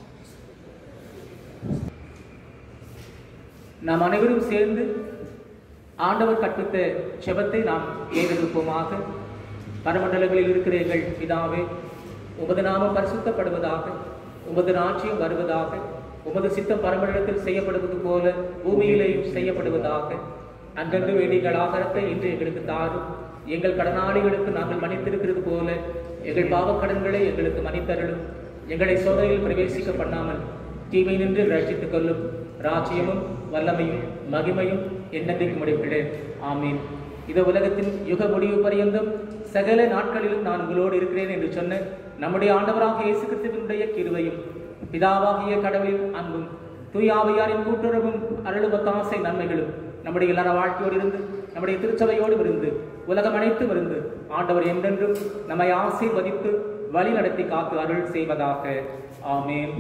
S3: நாம் அனைவரும் சேர்ந்து ஆண்டவர் கற்பித்த செபத்தை நாம் ஏறெடுப்போமாக பரமண்டலங்களில் இருக்கிற எங்கள் பிதாவே உமது நாமம் பரிசுத்தப்படுவதாக உமது ராஜ்யம் வருவதாக உமது சித்தம் பரமண்டலத்தில் செய்யப்படுவது போல பூமியிலேயும் செய்யப்படுவதாக அன்றன்று வேண்டிய ஆகாரத்தை இன்று எங்களுக்கு தாரும் எங்கள் கடனாளிகளுக்கு நாங்கள் மன்னித்திருக்கிறது போல எங்கள் பாவக்கடன்களை எங்களுக்கு மன்னித்தருளும் எங்களை சோதனையில் பிரவேசிக்க பண்ணாமல் தீமை நின்று ரட்சித்துக் கொள்ளும் ராஜ்யமும் வல்லமையும் மகிமையும் என்னென்றைக்கு முடிவிடு ஆமீன் இந்த உலகத்தின் யுக முடிவு பரியந்தம் சகல நாட்களிலும் நான் உங்களோடு இருக்கிறேன் என்று சொன்ன நம்முடைய ஆண்டவராக இயேசு கிறிஸ்துவினுடைய கிருபையும் பிதாவாகிய கடவுளின் அன்பும் தூயாவையாரின் கூட்டுறவும் அருளுமத்தாசை நன்மைகளும் நம்முடைய எல்லார வாழ்க்கையோடு இருந்து நம்முடைய திருச்சபையோடு இருந்து உலகம் அனைத்தும் இருந்து ஆண்டவர் என்றென்றும் நம்மை ஆசீர்வதித்து வழி நடத்தி காத்து அருள் செய்வதாக ஆமென்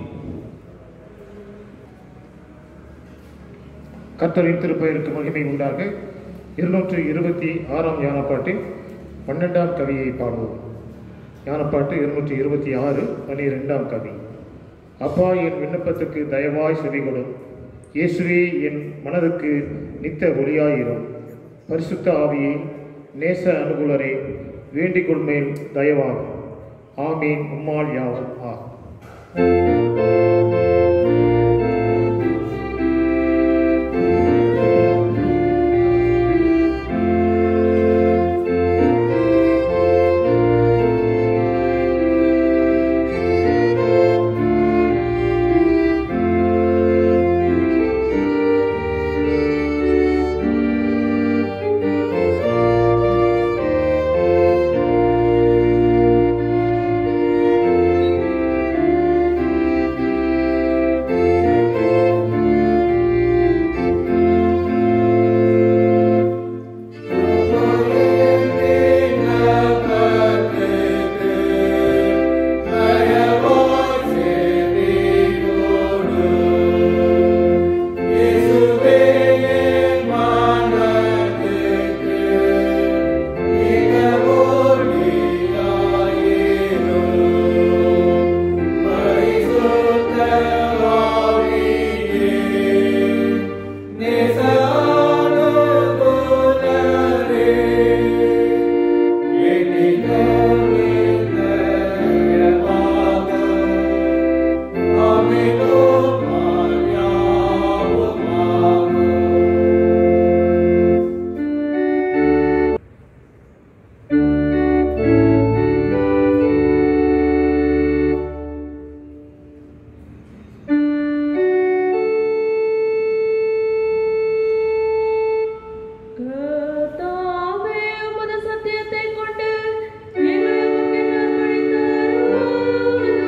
S1: கர்த்தரின் திருப்பெயருக்கு மகிமை உண்டாக இருநூற்று இருபத்தி ஆறாம் ஞானப்பாட்டில் பன்னெண்டாம் கவியை பாடுவோம் ஞானப்பாட்டு இருநூற்றி இருபத்தி ஆறு பனிரெண்டாம் கவி அப்பா என் விண்ணப்பத்துக்கு தயவாய் செவிகொடும் இயேசுவே என் மனதுக்கு நித்த ஒளியாயிரும் பரிசுத்த ஆவியே நேச அனுகூலரே வேண்டிக் கொள்மேல் தயவாகும் ஆமீன் உம்மால் யாவும் ஆ
S2: கர்த்தாவே, உமது சத்தியத்தை கொண்டு எங்களை உமக்கு நற்பணித்தருளும்.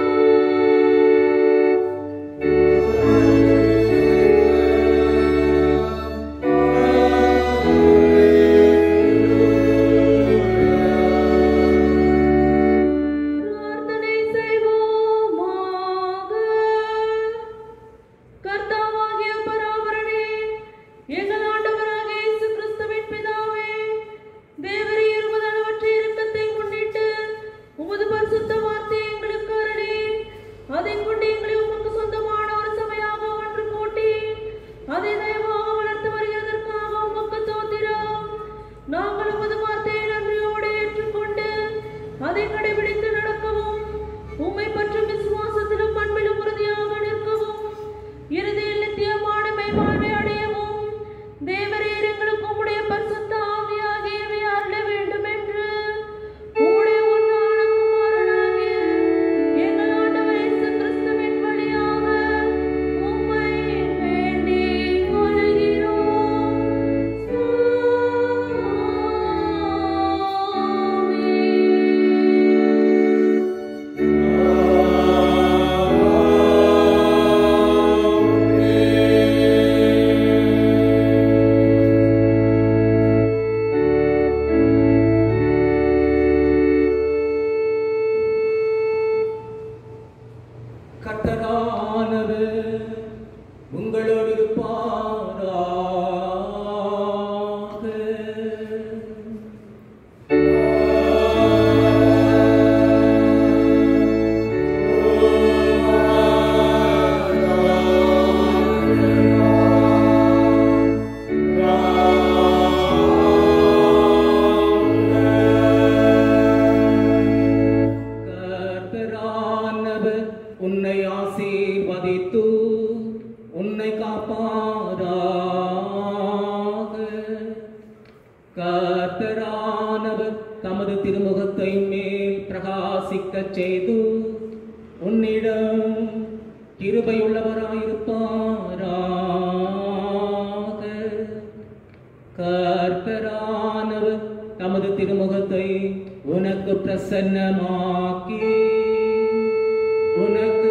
S2: பிரார்த்தனை செய்வோமாக கர்த்தாவாகிய பராபரனே எங்கள் ஆண்டவராகிய இயேசு கிறிஸ்துவின் பிதாவே தேவரீர் உமது அளவற்ற இரக்கத்தை முன்னிட்டு உமது பரிசுத்த வார்த்தையை எங்களுக்கு அருளி அதைக் கொண்டு எங்களை உமக்கு சொந்தமான ஒரு சபையாக ஒன்று கூட்டி அதை தயவாக வளர்த்து வருகிறதற்காக உமக்கு தோத்திரம் நாங்கள் உமது வார்த்தையை நன்றியோடு ஏற்றுக்கொண்டு அதை கடைபிடித்து நடக்கவும் உம்மை பற்றும் விசுவாசத்திலும் அன்பிலும் உறுதியாக நிற்கவும் இறுதியில் நித்தியமான மெய்வாழ்வை அடையவும் தேவரீர் எங்களுக்கு உம்முடைய பரிசுத்த ஆவியாகியவை அருள வேண்டும் என்று உம்முடைய ஒன்றான குமாரனாகிய
S3: கர்த்தரானவர் தமது திருமுகத்தை மேல் பிரகாசிக்கச் செய்து உன்னிடம் கிருபையுள்ளவராயிருப்பாராக கர்த்தரானவர் தமது திருமுகத்தை உனக்கு பிரசன்னமாக்கி உனக்கு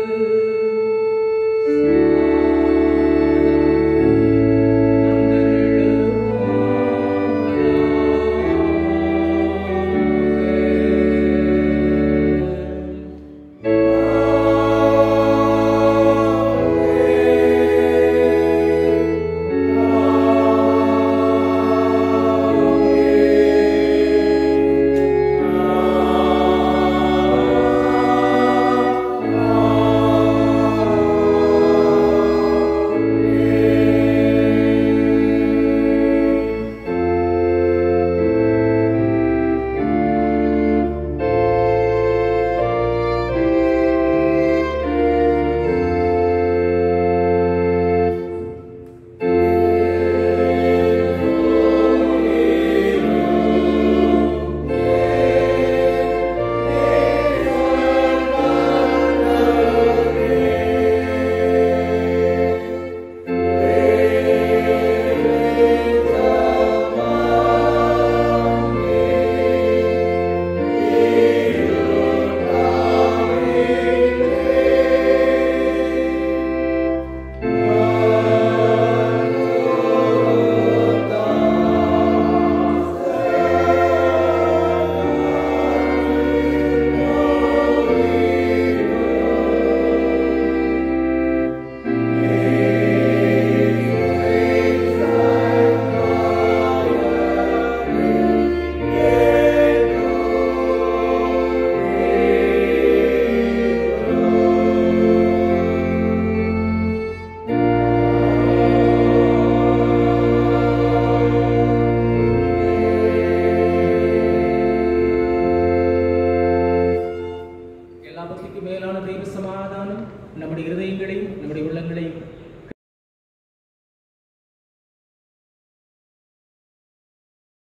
S3: எல்லா பக்திக்கு மேலான தெய்வ சமாதானம் நம்முடைய இருதயங்களையும் நம்முடைய உள்ளங்களையும்